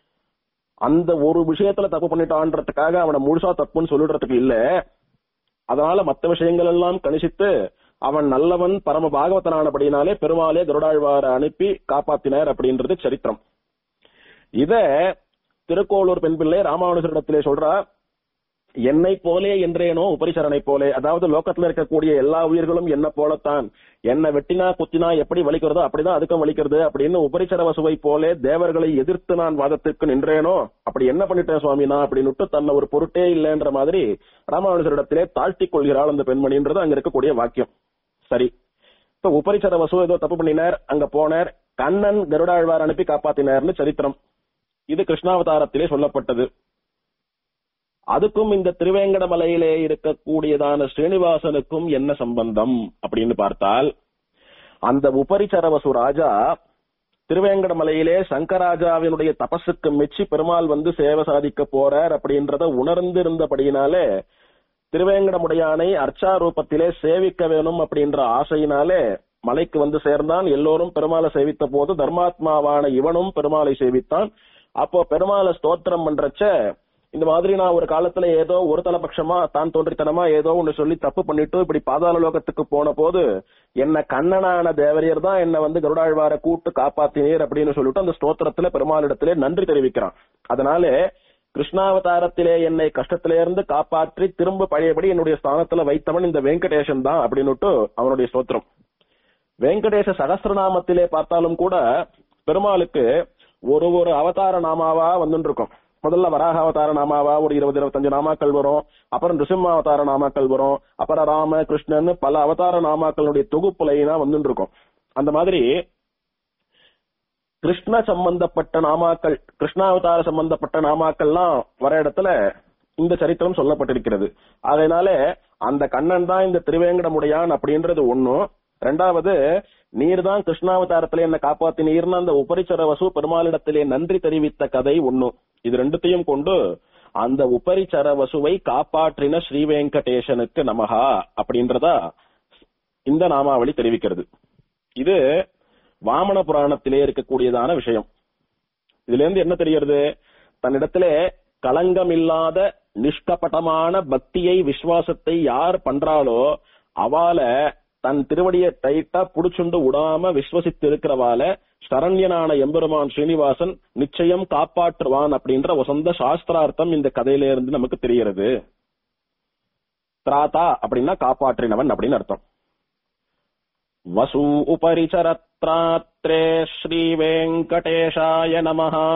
அந்த ஒரு விஷயத்துல தப்பு பண்ணிட்டான்றதுக்காக அவனை முழுசா தப்புன்னு சொல்லிடுறதுக்கு இல்ல அதனால மத்த விஷயங்கள் எல்லாம் கணிசித்து அவன் நல்லவன் பரம பாகவதனானபடினாலே பெருமாளே கருடாழ்வார அனுப்பி காப்பாத்தினார் அப்படின்றது சரித்திரம் இத திருக்கோளூர் பெண் பிள்ளை ராமானுஜரிடத்திலே சொல்றா என்னை போலே என்றேனோ உபரிசரனை போலே அதாவது லோக்கத்துல இருக்கக்கூடிய எல்லா உயிர்களும் என்ன போலத்தான் என்ன வெட்டினா குத்தினா எப்படி வலிக்கிறதோ அப்படிதான் அதுக்கும் வலிக்கிறது அப்படின்னு உபரிசர வசுவை போலே தேவர்களை எதிர்த்து நான் வாதத்திற்கு நின்றேனோ அப்படி என்ன பண்ணிட்டேன் சுவாமினா அப்படின்னு தன்னை ஒரு பொருட்டே இல்லைன்ற மாதிரி ராமானுஜரிடத்திலே தாழ்த்திக் கொள்கிறாள் அந்த பெண்மணின்றது அங்க இருக்கக்கூடிய வாக்கியம் சரி இப்ப உபரிசர வசு ஏதோ தப்பு பண்ணினார் அங்க போனார் கண்ணன் கருடாழ்வார் அனுப்பி காப்பாத்தினார்னு சரித்திரம் இது கிருஷ்ணாவதாரத்திலே சொல்லப்பட்டது அதுக்கும் இந்த திருவேங்கடமலையிலே இருக்கக்கூடியதான ஸ்ரீனிவாசனுக்கும் என்ன சம்பந்தம் அப்படின்னு பார்த்தால் அந்த உபரிச்சரவசு ராஜா திருவேங்கடமலையிலே சங்கராஜாவினுடைய தபசுக்கு மெச்சி பெருமாள் வந்து சேவை சாதிக்க போறார் அப்படின்றத உணர்ந்து இருந்தபடியினாலே திருவேங்கடமுடையானை அர்ச்சாரூபத்திலே சேவிக்க வேணும் அப்படின்ற ஆசையினாலே மலைக்கு வந்து சேர்ந்தான் எல்லோரும் பெருமாளை சேவித்த போது தர்மாத்மாவான இவனும் பெருமாளை சேவித்தான் அப்போ பெருமாளை ஸ்தோத்திரம் பண்றச்ச இந்த மாதிரி நான் ஒரு காலத்துல ஏதோ ஒரு தலைபட்சமா தான் தோன்றித்தனமா ஏதோ ஒண்ணு சொல்லி தப்பு பண்ணிட்டு இப்படி பாதாள லோகத்துக்கு போன போது என்ன கண்ணனான தேவரியர் தான் என்ன வந்து கருடாழ்வார கூட்டு காப்பாத்தினீர் அப்படின்னு சொல்லிட்டு அந்த ஸ்தோத்திரத்துல பெருமாளிடத்திலே நன்றி தெரிவிக்கிறான் அதனாலே கிருஷ்ணாவதாரத்திலே என்னை கஷ்டத்திலே இருந்து காப்பாற்றி திரும்ப பழையபடி என்னுடைய ஸ்தானத்துல வைத்தவன் இந்த வெங்கடேசன் தான் அப்படின்னுட்டு அவனுடைய ஸ்தோத்திரம் வெங்கடேச சகஸ்ரநாமத்திலே பார்த்தாலும் கூட பெருமாளுக்கு ஒரு ஒரு அவதார நாமாவா வந்துட்டு இருக்கும் முதல்ல வராக அவதார நாமாவா ஒரு இருபது இருபத்தஞ்சு நாமாக்கள் வரும் அப்புறம் நிருசிம்ம அவதார நாமாக்கள் வரும் அப்புறம் ராம கிருஷ்ணன் பல அவதார நாமாக்களுடைய தொகுப்பு லைனா வந்துட்டு இருக்கும் அந்த மாதிரி கிருஷ்ண சம்பந்தப்பட்ட நாமாக்கள் கிருஷ்ணாவதார சம்பந்தப்பட்ட நாமாக்கள்லாம் வர இடத்துல இந்த சரித்திரம் சொல்லப்பட்டிருக்கிறது அதனால அந்த கண்ணன் தான் இந்த திருவேங்கடமுடையான் அப்படின்றது ஒண்ணும் ரெண்டாவது நீர் தான் கிருஷ்ணாவதாரத்திலே என்ன காப்பாத்தினீர்னு அந்த உபரிச்சர வசு பெருமாளிடத்திலே நன்றி தெரிவித்த கதை ஒண்ணு இது ரெண்டுத்தையும் கொண்டு அந்த உபரிச்சர வசுவை காப்பாற்றின ஸ்ரீ வெங்கடேசனுக்கு நமகா அப்படின்றதா இந்த நாமாவளி தெரிவிக்கிறது இது வாமன புராணத்திலே இருக்கக்கூடியதான விஷயம் இதுல இருந்து என்ன தெரிகிறது தன்னிடத்திலே களங்கமில்லாத நிஷ்கபட்டமான பக்தியை விசுவாசத்தை யார் பண்றாளோ அவள தன் திருவடியை டைட்டா புடிச்சுண்டு விடாம விஸ்வசித்து இருக்கிறவால சரண்யனான எம்பெருமான் ஸ்ரீனிவாசன் நிச்சயம் காப்பாற்றுவான் அப்படின்ற வசந்த சாஸ்திரார்த்தம் இந்த கதையில இருந்து நமக்கு தெரிகிறது திராதா அப்படின்னா காப்பாற்றினவன் அப்படின்னு அர்த்தம் வசு உபரிச்சரத்ராத்ரே ஸ்ரீ வெங்கடேஷாய நமஹா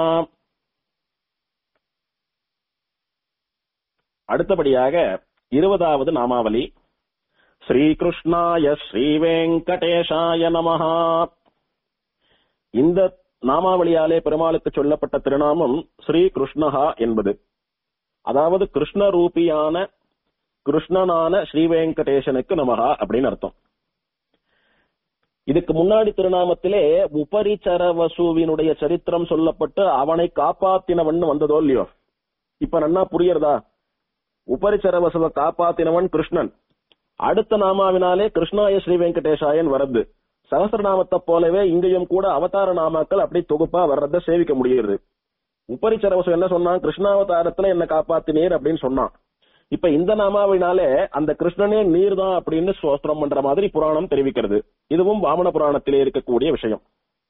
அடுத்தபடியாக இருபதாவது நாமாவலி ஸ்ரீகிருஷ்ணாய ஸ்ரீ வெங்கடேஷாய நமஹா இந்த நாமாவளியாலே பெருமாளுக்கு சொல்லப்பட்ட திருநாமம் ஸ்ரீ கிருஷ்ணஹா என்பது அதாவது கிருஷ்ண ரூபியான கிருஷ்ணனான ஸ்ரீ வெங்கடேசனுக்கு நமகா அப்படின்னு அர்த்தம் இதுக்கு முன்னாடி திருநாமத்திலே உபரிச்சர வசுவினுடைய சரித்திரம் சொல்லப்பட்டு அவனை காப்பாத்தினவன் வந்ததோ இல்லையோ இப்ப நன்னா புரியறதா உபரிச்சர வசுவை காப்பாத்தினவன் கிருஷ்ணன் அடுத்த நாமாவினாலே கிருஷ்ணாய ஸ்ரீ வெங்கடேஷாயன் வரது சகசிரநாமத்தை போலவே இங்கேயும் கூட அவதார நாமாக்கள் அப்படி தொகுப்பா வர்றத சேவிக்க முடிகிறது உபரிச்சரவசம் என்ன சொன்னான் கிருஷ்ணாவதாரத்துல என்ன காப்பாத்தினீர் அப்படின்னு சொன்னான் இப்ப இந்த நாமாவினாலே அந்த கிருஷ்ணனே நீர் தான் அப்படின்னு ஸ்தோத்திரம் பண்ற மாதிரி புராணம் தெரிவிக்கிறது இதுவும் வாமன புராணத்திலே இருக்கக்கூடிய விஷயம்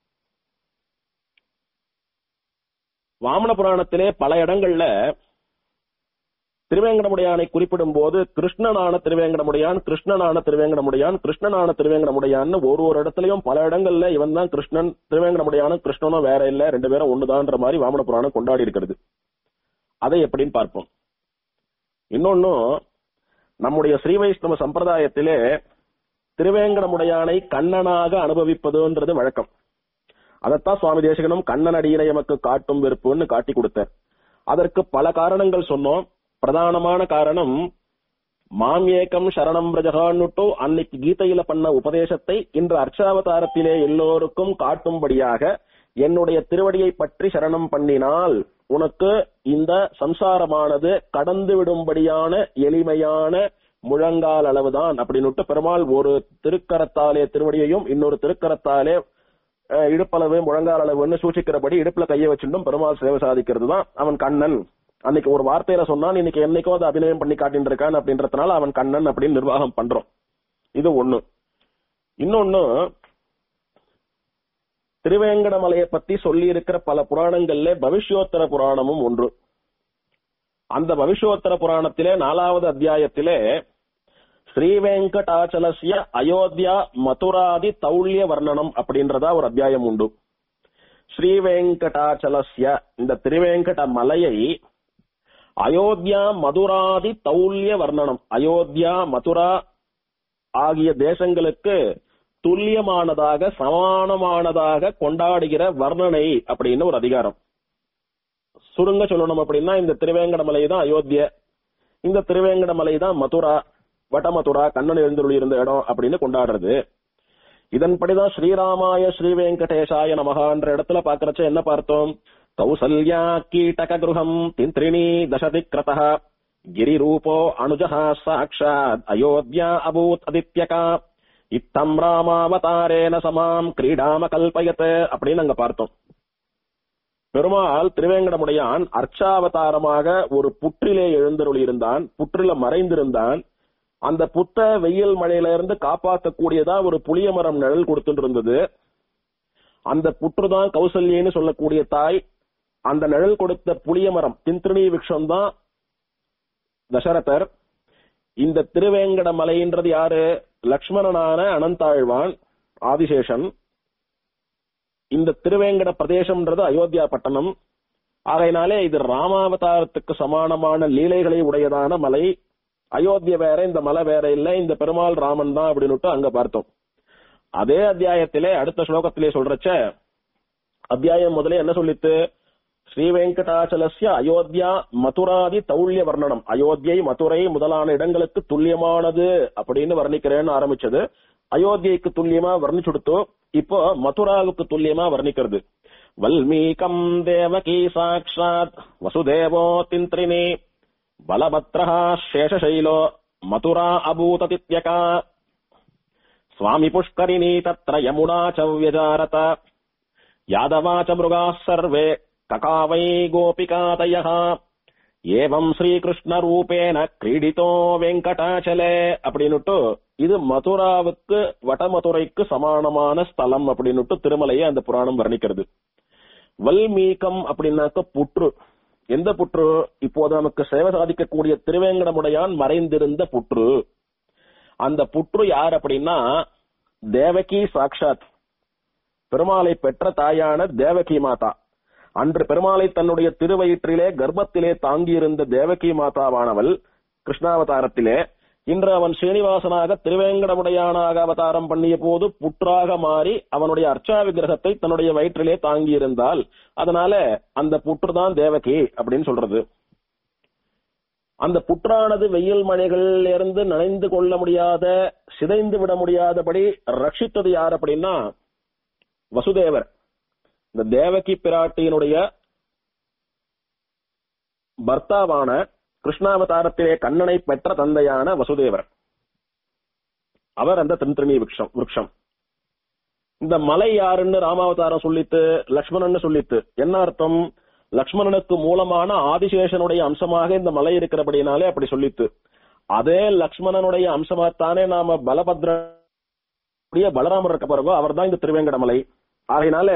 வாமன புராணத்திலே பல இடங்கள்ல திருவேங்கடமுடையானை குறிப்பிடும் போது கிருஷ்ணனான திருவேங்கடமுடையான் கிருஷ்ணனான திருவேங்கடமுடையான் கிருஷ்ணனான திருவேங்கடமுடையான்னு ஒரு ஒரு இடத்துலயும் பல இடங்கள்ல இவன் தான் கிருஷ்ணன் திருவேங்கடமுடையானும் கிருஷ்ணனும் வேற இல்ல ரெண்டு பேரும் ஒண்ணுதான்ற மாதிரி வாமன புராணம் கொண்டாடி இருக்கிறது அதை எப்படின்னு பார்ப்போம் இன்னொன்னும் நம்முடைய ஸ்ரீ வைஷ்ணவ சம்பிரதாயத்திலே திருவேங்கடமுடையானை கண்ணனாக அனுபவிப்பதுன்றது வழக்கம் அதைத்தான் சுவாமி தேசிகனும் கண்ணன் அடியினை எமக்கு காட்டும் வெறுப்புன்னு காட்டி கொடுத்தார் அதற்கு பல காரணங்கள் சொன்னோம் பிரதானமான காரணம் மாம் ஏக்கம் சரணம் பிரஜகான்னுட்டு அன்னைக்கு கீதையில பண்ண உபதேசத்தை இன்று அர்ச்சாவதாரத்திலே எல்லோருக்கும் காட்டும்படியாக என்னுடைய திருவடியை பற்றி சரணம் பண்ணினால் உனக்கு இந்த சம்சாரமானது கடந்து விடும்படியான எளிமையான முழங்கால் அளவுதான் அப்படின்னுட்டு பெருமாள் ஒரு திருக்கரத்தாலே திருவடியையும் இன்னொரு திருக்கரத்தாலே அஹ், இடுப்பளவு முழங்கால் அளவுன்னு சூச்சிக்கிறபடி இடுப்புல கையை வச்சுட்டும் பெருமாள் சேவை சாதிக்கிறது தான் அவன் கண்ணன் அன்னைக்கு ஒரு வார்த்தையில சொன்னான் இன்னைக்கு என்னைக்கோ அதை அபிநயம் பண்ணி காட்டிட்டு இருக்கான் அப்படின்றதுனால அவன் கண்ணன் அப்படின்னு நிர்வாகம் பண்றோம் இது ஒண்ணு இன்னொன்னு திருவேங்கடமலையை பத்தி சொல்லி இருக்கிற பல புராணங்கள்ல பவிஷ்யோத்தர புராணமும் ஒன்று அந்த பவிஷ்யோத்தர புராணத்திலே நாலாவது அத்தியாயத்திலே ஸ்ரீவெங்கடாச்சலசிய அயோத்தியா மதுராதி தௌல்ய வர்ணனம் அப்படின்றதா ஒரு அத்தியாயம் உண்டு ஸ்ரீவெங்கடாச்சலசிய இந்த திருவேங்கட மலையை அயோத்தியா மதுராதி தௌல்ய வர்ணனம் அயோத்தியா மதுரா ஆகிய தேசங்களுக்கு துல்லியமானதாக சமானமானதாக கொண்டாடுகிற வர்ணனை அப்படின்னு ஒரு அதிகாரம் சுருங்க சொல்லணும் அப்படின்னா இந்த திருவேங்கடமலை தான் அயோத்திய இந்த திருவேங்கடமலை தான் மதுரா வடமதுரா கண்ணன் எழுந்துள்ளி இருந்த இடம் அப்படின்னு கொண்டாடுறது இதன்படிதான் ஸ்ரீராமாய ஸ்ரீ வெங்கடேஷாய நமகான்ற இடத்துல பாக்குறச்ச என்ன பார்த்தோம் கௌசல்யா கீட்டக கிருஹம் திந்திரிணி தசதி கிரதः கிரிரூபோ அனுஜः சாட்சாத் அயோத்தியா அபூத் அதித்யகா இத்தம் ராமாவதாரேன சமாம் கிரீடாம கல்பயத் அப்படின்னு அங்க பார்த்தோம் பெருமாள் திருவேங்கடமுடையான் அர்ச்சாவதாரமாக ஒரு புற்றிலே எழுந்தருளி இருந்தான் புற்றில மறைந்திருந்தான் அந்த புத்த வெயில் மழையில இருந்து காப்பாற்றக்கூடியதா ஒரு புளிய மரம் நிழல் கொடுத்துட்டு இருந்தது அந்த புற்றுதான் கௌசல்யன்னு சொல்லக்கூடிய தாய் அந்த நிழல் கொடுத்த புளிய மரம் திந்திரணி விக்ஷம் தான் தசரதர் இந்த திருவேங்கட மலைன்றது யாரு லக்ஷ்மணனான அனந்தாழ்வான் ஆதிசேஷன் இந்த திருவேங்கட பிரதேசம்ன்றது அயோத்தியா பட்டணம் ஆகையினாலே இது ராமாவதாரத்துக்கு சமானமான லீலைகளை உடையதான மலை அயோத்திய வேற இந்த மலை வேற இல்ல இந்த பெருமாள் ராமன் தான் அப்படின்னு அங்க பார்த்தோம் அதே அத்தியாயத்திலே அடுத்த ஸ்லோகத்திலே சொல்றச்ச அத்தியாயம் முதலே என்ன சொல்லித்து ஸ்ரீ வெங்கடாச்சலஸ்ய அயோத்தியா மதுராதி தௌல்ய வர்ணனம் அயோத்தியை மதுரை முதலான இடங்களுக்கு துல்லியமானது அப்படின்னு வர்ணிக்கிறேன்னு ஆரம்பிச்சது அயோத்தியைக்கு துல்லியமா வர்ணிச்சுடுத்து இப்போ மதுராவுக்கு துல்லியமா வர்ணிக்கிறது வல்மீகம் தேவகி சாட்சாத் வசுதேவோ திந்திரினி பலபத்ரஹா சேஷசைலோ மதுரா அபூததித்யகா स्वामि पुष्करिणी तत्र यमुना च व्यजारत यादवा च मृगाः सर्वे ककावै गोपिकादयः ஏவம் ஸ்ரீகிருஷ்ணரூபேன கிரீடிதோ வெங்கடாச்சலே அப்படின்னுட்டு இது மதுராவுக்கு வடமதுரைக்கு சமானமான ஸ்தலம் அப்படின்னுட்டு திருமலையை அந்த புராணம் வர்ணிக்கிறது வல்மீகம் அப்படின்னாக்க புற்று எந்த புற்று இப்போது நமக்கு சேவை சாதிக்கக்கூடிய திருவேங்கடமுடையான் மறைந்திருந்த புற்று அந்த புற்று யார் அப்படின்னா தேவகி சாக்ஷாத் பெருமாளை பெற்ற தாயான தேவகி மாதா அன்று பெருமாளை தன்னுடைய திருவயிற்றிலே கர்ப்பத்திலே தாங்கியிருந்த தேவகி மாதாவானவள் கிருஷ்ணாவதாரத்திலே இன்று அவன் ஸ்ரீனிவாசனாக திருவேங்கடமுடையானாக அவதாரம் பண்ணிய போது புற்றாக மாறி அவனுடைய அர்ச்சா விக்கிரகத்தை தன்னுடைய வயிற்றிலே தாங்கியிருந்தால் அதனால அந்த புற்றுதான் தேவகி அப்படின்னு சொல்றது அந்த புற்றானது வெயில் மழைகளில் இருந்து நனைந்து கொள்ள முடியாத சிதைந்து விட முடியாதபடி ரட்சித்தது யார் அப்படின்னா வசுதேவர் இந்த தேவகி பிராட்டியினுடைய பர்த்தாவான கிருஷ்ணாவதாரத்திலே கண்ணனை பெற்ற தந்தையான வசுதேவர் அவர் அந்த திருத்திரணி விருட்சம் விருட்சம் இந்த மலை யாருன்னு ராமாவதாரம் சொல்லித்து லக்ஷ்மணன் சொல்லித்து என்ன அர்த்தம் லக்ஷ்மணனுக்கு மூலமான ஆதிசேஷனுடைய அம்சமாக இந்த மலை இருக்கிறபடினாலே அப்படி சொல்லித்து அதே லக்ஷ்மணனுடைய அம்சமாத்தானே நாம பலபத்ர பலராமர் இருக்க பிறகோ அவர் தான் இந்த திருவேங்கடமலை ஆகையினால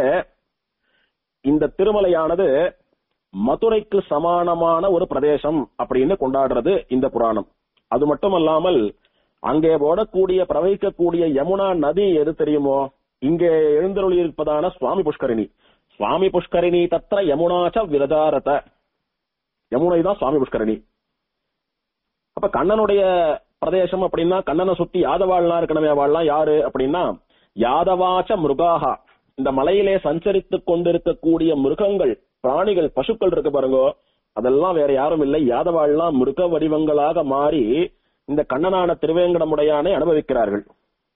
இந்த திருமலையானது மதுரைக்கு சமானமான ஒரு பிரதேசம் அப்படின்னு கொண்டாடுறது இந்த புராணம் அது மட்டுமல்லாமல் அங்கே ஓடக்கூடிய பிரவகிக்கக்கூடிய யமுனா நதி எது தெரியுமோ இங்கே எழுந்தருளி இருப்பதான சுவாமி புஷ்கரிணி சுவாமி புஷ்கரிணி தத்திர யமுனாச்ச விரதாரத யமுனை தான் சுவாமி புஷ்கரிணி அப்ப கண்ணனுடைய பிரதேசம் அப்படின்னா கண்ணனை சுத்தி யாதவாள்லாம் இருக்கணுமே வாழலாம் யாரு அப்படின்னா யாதவாச்ச மிருகாகா இந்த மலையிலே சஞ்சரித்துக் கொண்டிருக்கக்கூடிய மிருகங்கள் பிராணிகள் பசுக்கள் இருக்கு பாருங்க அதெல்லாம் வேற யாரும் இல்லை யாதவாள்லாம் மிருக வடிவங்களாக மாறி இந்த கண்ணனான திருவேங்கடமுடையானை அனுபவிக்கிறார்கள்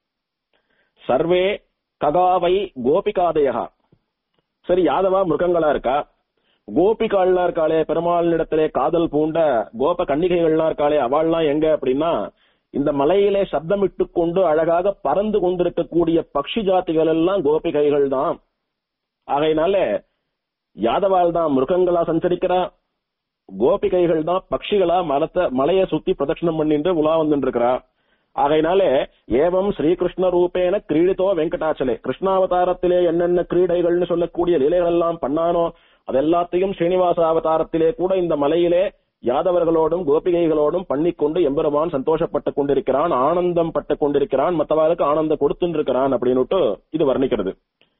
சர்வே ககாவை கோபிகாதயா சரி யாதவா மிருகங்களா இருக்கா கோபிகாள்லாம் இருக்காளே பெருமாளிடத்திலே காதல் பூண்ட கோப கன்னிகைகள்லாம் இருக்காளே அவள்லாம் எங்க அப்படின்னா இந்த மலையிலே சப்தமிட்டு கொண்டு அழகாக பறந்து கொண்டிருக்கக்கூடிய பக்ஷி ஜாதிகள் எல்லாம் கோபிகைகள் தான் ஆகையினால யாதவாள் தான் மிருகங்களா சஞ்சரிக்கிறா கோபிகைகள் தான் பட்சிகளா மலத்தை மலையை சுத்தி பிரதட்சணம் பண்ணிட்டு உலா வந்துட்டு இருக்கிறா ஆகையினாலே ஏவம் ஸ்ரீகிருஷ்ண ரூபேன கிரீடித்தோ வெங்கடாச்சலே கிருஷ்ணாவதாரத்திலே என்னென்ன கிரீடைகள்னு சொல்லக்கூடிய லீலைகள் எல்லாம் பண்ணானோ அதெல்லாத்தையும் ஸ்ரீனிவாச அவதாரத்திலே கூட இந்த மலையிலே யாதவர்களோடும் கோபிகைகளோடும் பண்ணிக்கொண்டு எம்பெருமான் சந்தோஷப்பட்டுக் கொண்டிருக்கிறான் ஆனந்தம் பட்டுக் கொண்டிருக்கிறான் மற்றவருக்கு ஆனந்தம் கொடுத்துருக்கிறான் அப்படின்னுட்டு இது வர்ணிக்கிறது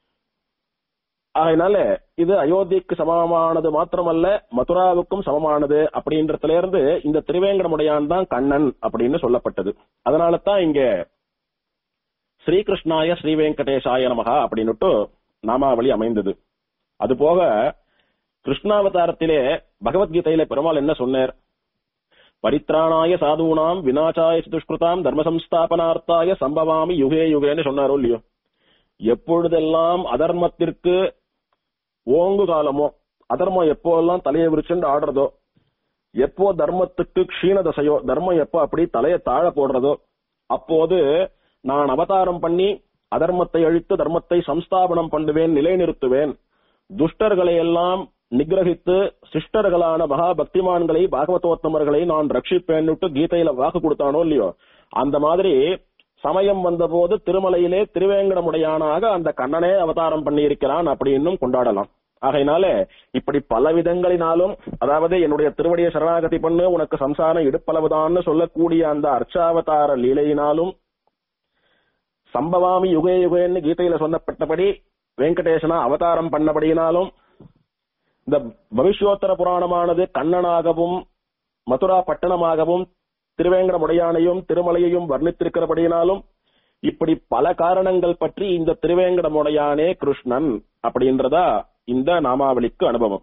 அதனால இது அயோத்திக்கு சமமானது மாத்திரமல்ல மதுராவுக்கும் சமமானது அப்படின்றதுல இருந்து இந்த திருவேங்கடமுடையான் தான் கண்ணன் அப்படின்னு சொல்லப்பட்டது அதனால தான் இங்க ஸ்ரீகிருஷ்ணாய ஸ்ரீ வெங்கடேசாய நமகா அப்படின்னுட்டு நாமாவளி அமைந்தது அது போக கிருஷ்ணாவதாரத்திலே பகவத்கீதையில பெருமாள் என்ன சொன்னார் பரித்ராணாய சாதுனாம் வினாச்சாய துஷ்கிருதாம் தர்ம சம்ஸ்தாபனார்த்தாய சம்பவாமி யுகே யுகேன்னு சொன்னாரோ இல்லையோ எப்பொழுதெல்லாம் அதர்மத்திற்கு ஓங்கு காலமோ அதர்மம் எப்போல்லாம் தலையை விரிச்சுண்டு ஆடுறதோ எப்போ தர்மத்துக்கு க்ஷீண தசையோ தர்மம் எப்போ அப்படி தலையை தாழ போடுறதோ அப்போது நான் அவதாரம் பண்ணி அதர்மத்தை அழித்து தர்மத்தை சம்ஸ்தாபனம் பண்ணுவேன் நிலைநிறுத்துவேன் துஷ்டர்களை எல்லாம் நிகிரகித்து சிஷ்டர்களான மகா பக்திமான்களை பாகவதோத்தமர்களை நான் ரட்சிப்பேன்னுட்டு கீதையில வாக்கு கொடுத்தானோ இல்லையோ அந்த மாதிரி சமயம் வந்தபோது திருமலையிலே திருவேங்கடமுடையானாக அந்த கண்ணனே அவதாரம் பண்ணியிருக்கிறான் அப்படின்னும் கொண்டாடலாம் ஆகையினால இப்படி பல விதங்களினாலும் அதாவது என்னுடைய திருவடியை சரணாகதி பண்ணு உனக்கு சம்சாரம் இடுப்பளவுதான்னு சொல்லக்கூடிய அந்த அர்ச்சாவதார லீலையினாலும் சம்பவாமி யுகே யுகேன்னு கீதையில சொல்லப்பட்டபடி வெங்கடேசனா அவதாரம் பண்ணபடியினாலும் இந்த பவிஷ்யோத்தர புராணமானது கண்ணனாகவும் மதுரா பட்டணமாகவும் திருவேங்கடமுடையானையும் திருமலையையும் வர்ணித்திருக்கிறபடியினாலும் இப்படி பல காரணங்கள் பற்றி இந்த திருவேங்கடமுடையானே கிருஷ்ணன் அப்படின்றதா இந்த நாமாவளிக்கு அனுபவம்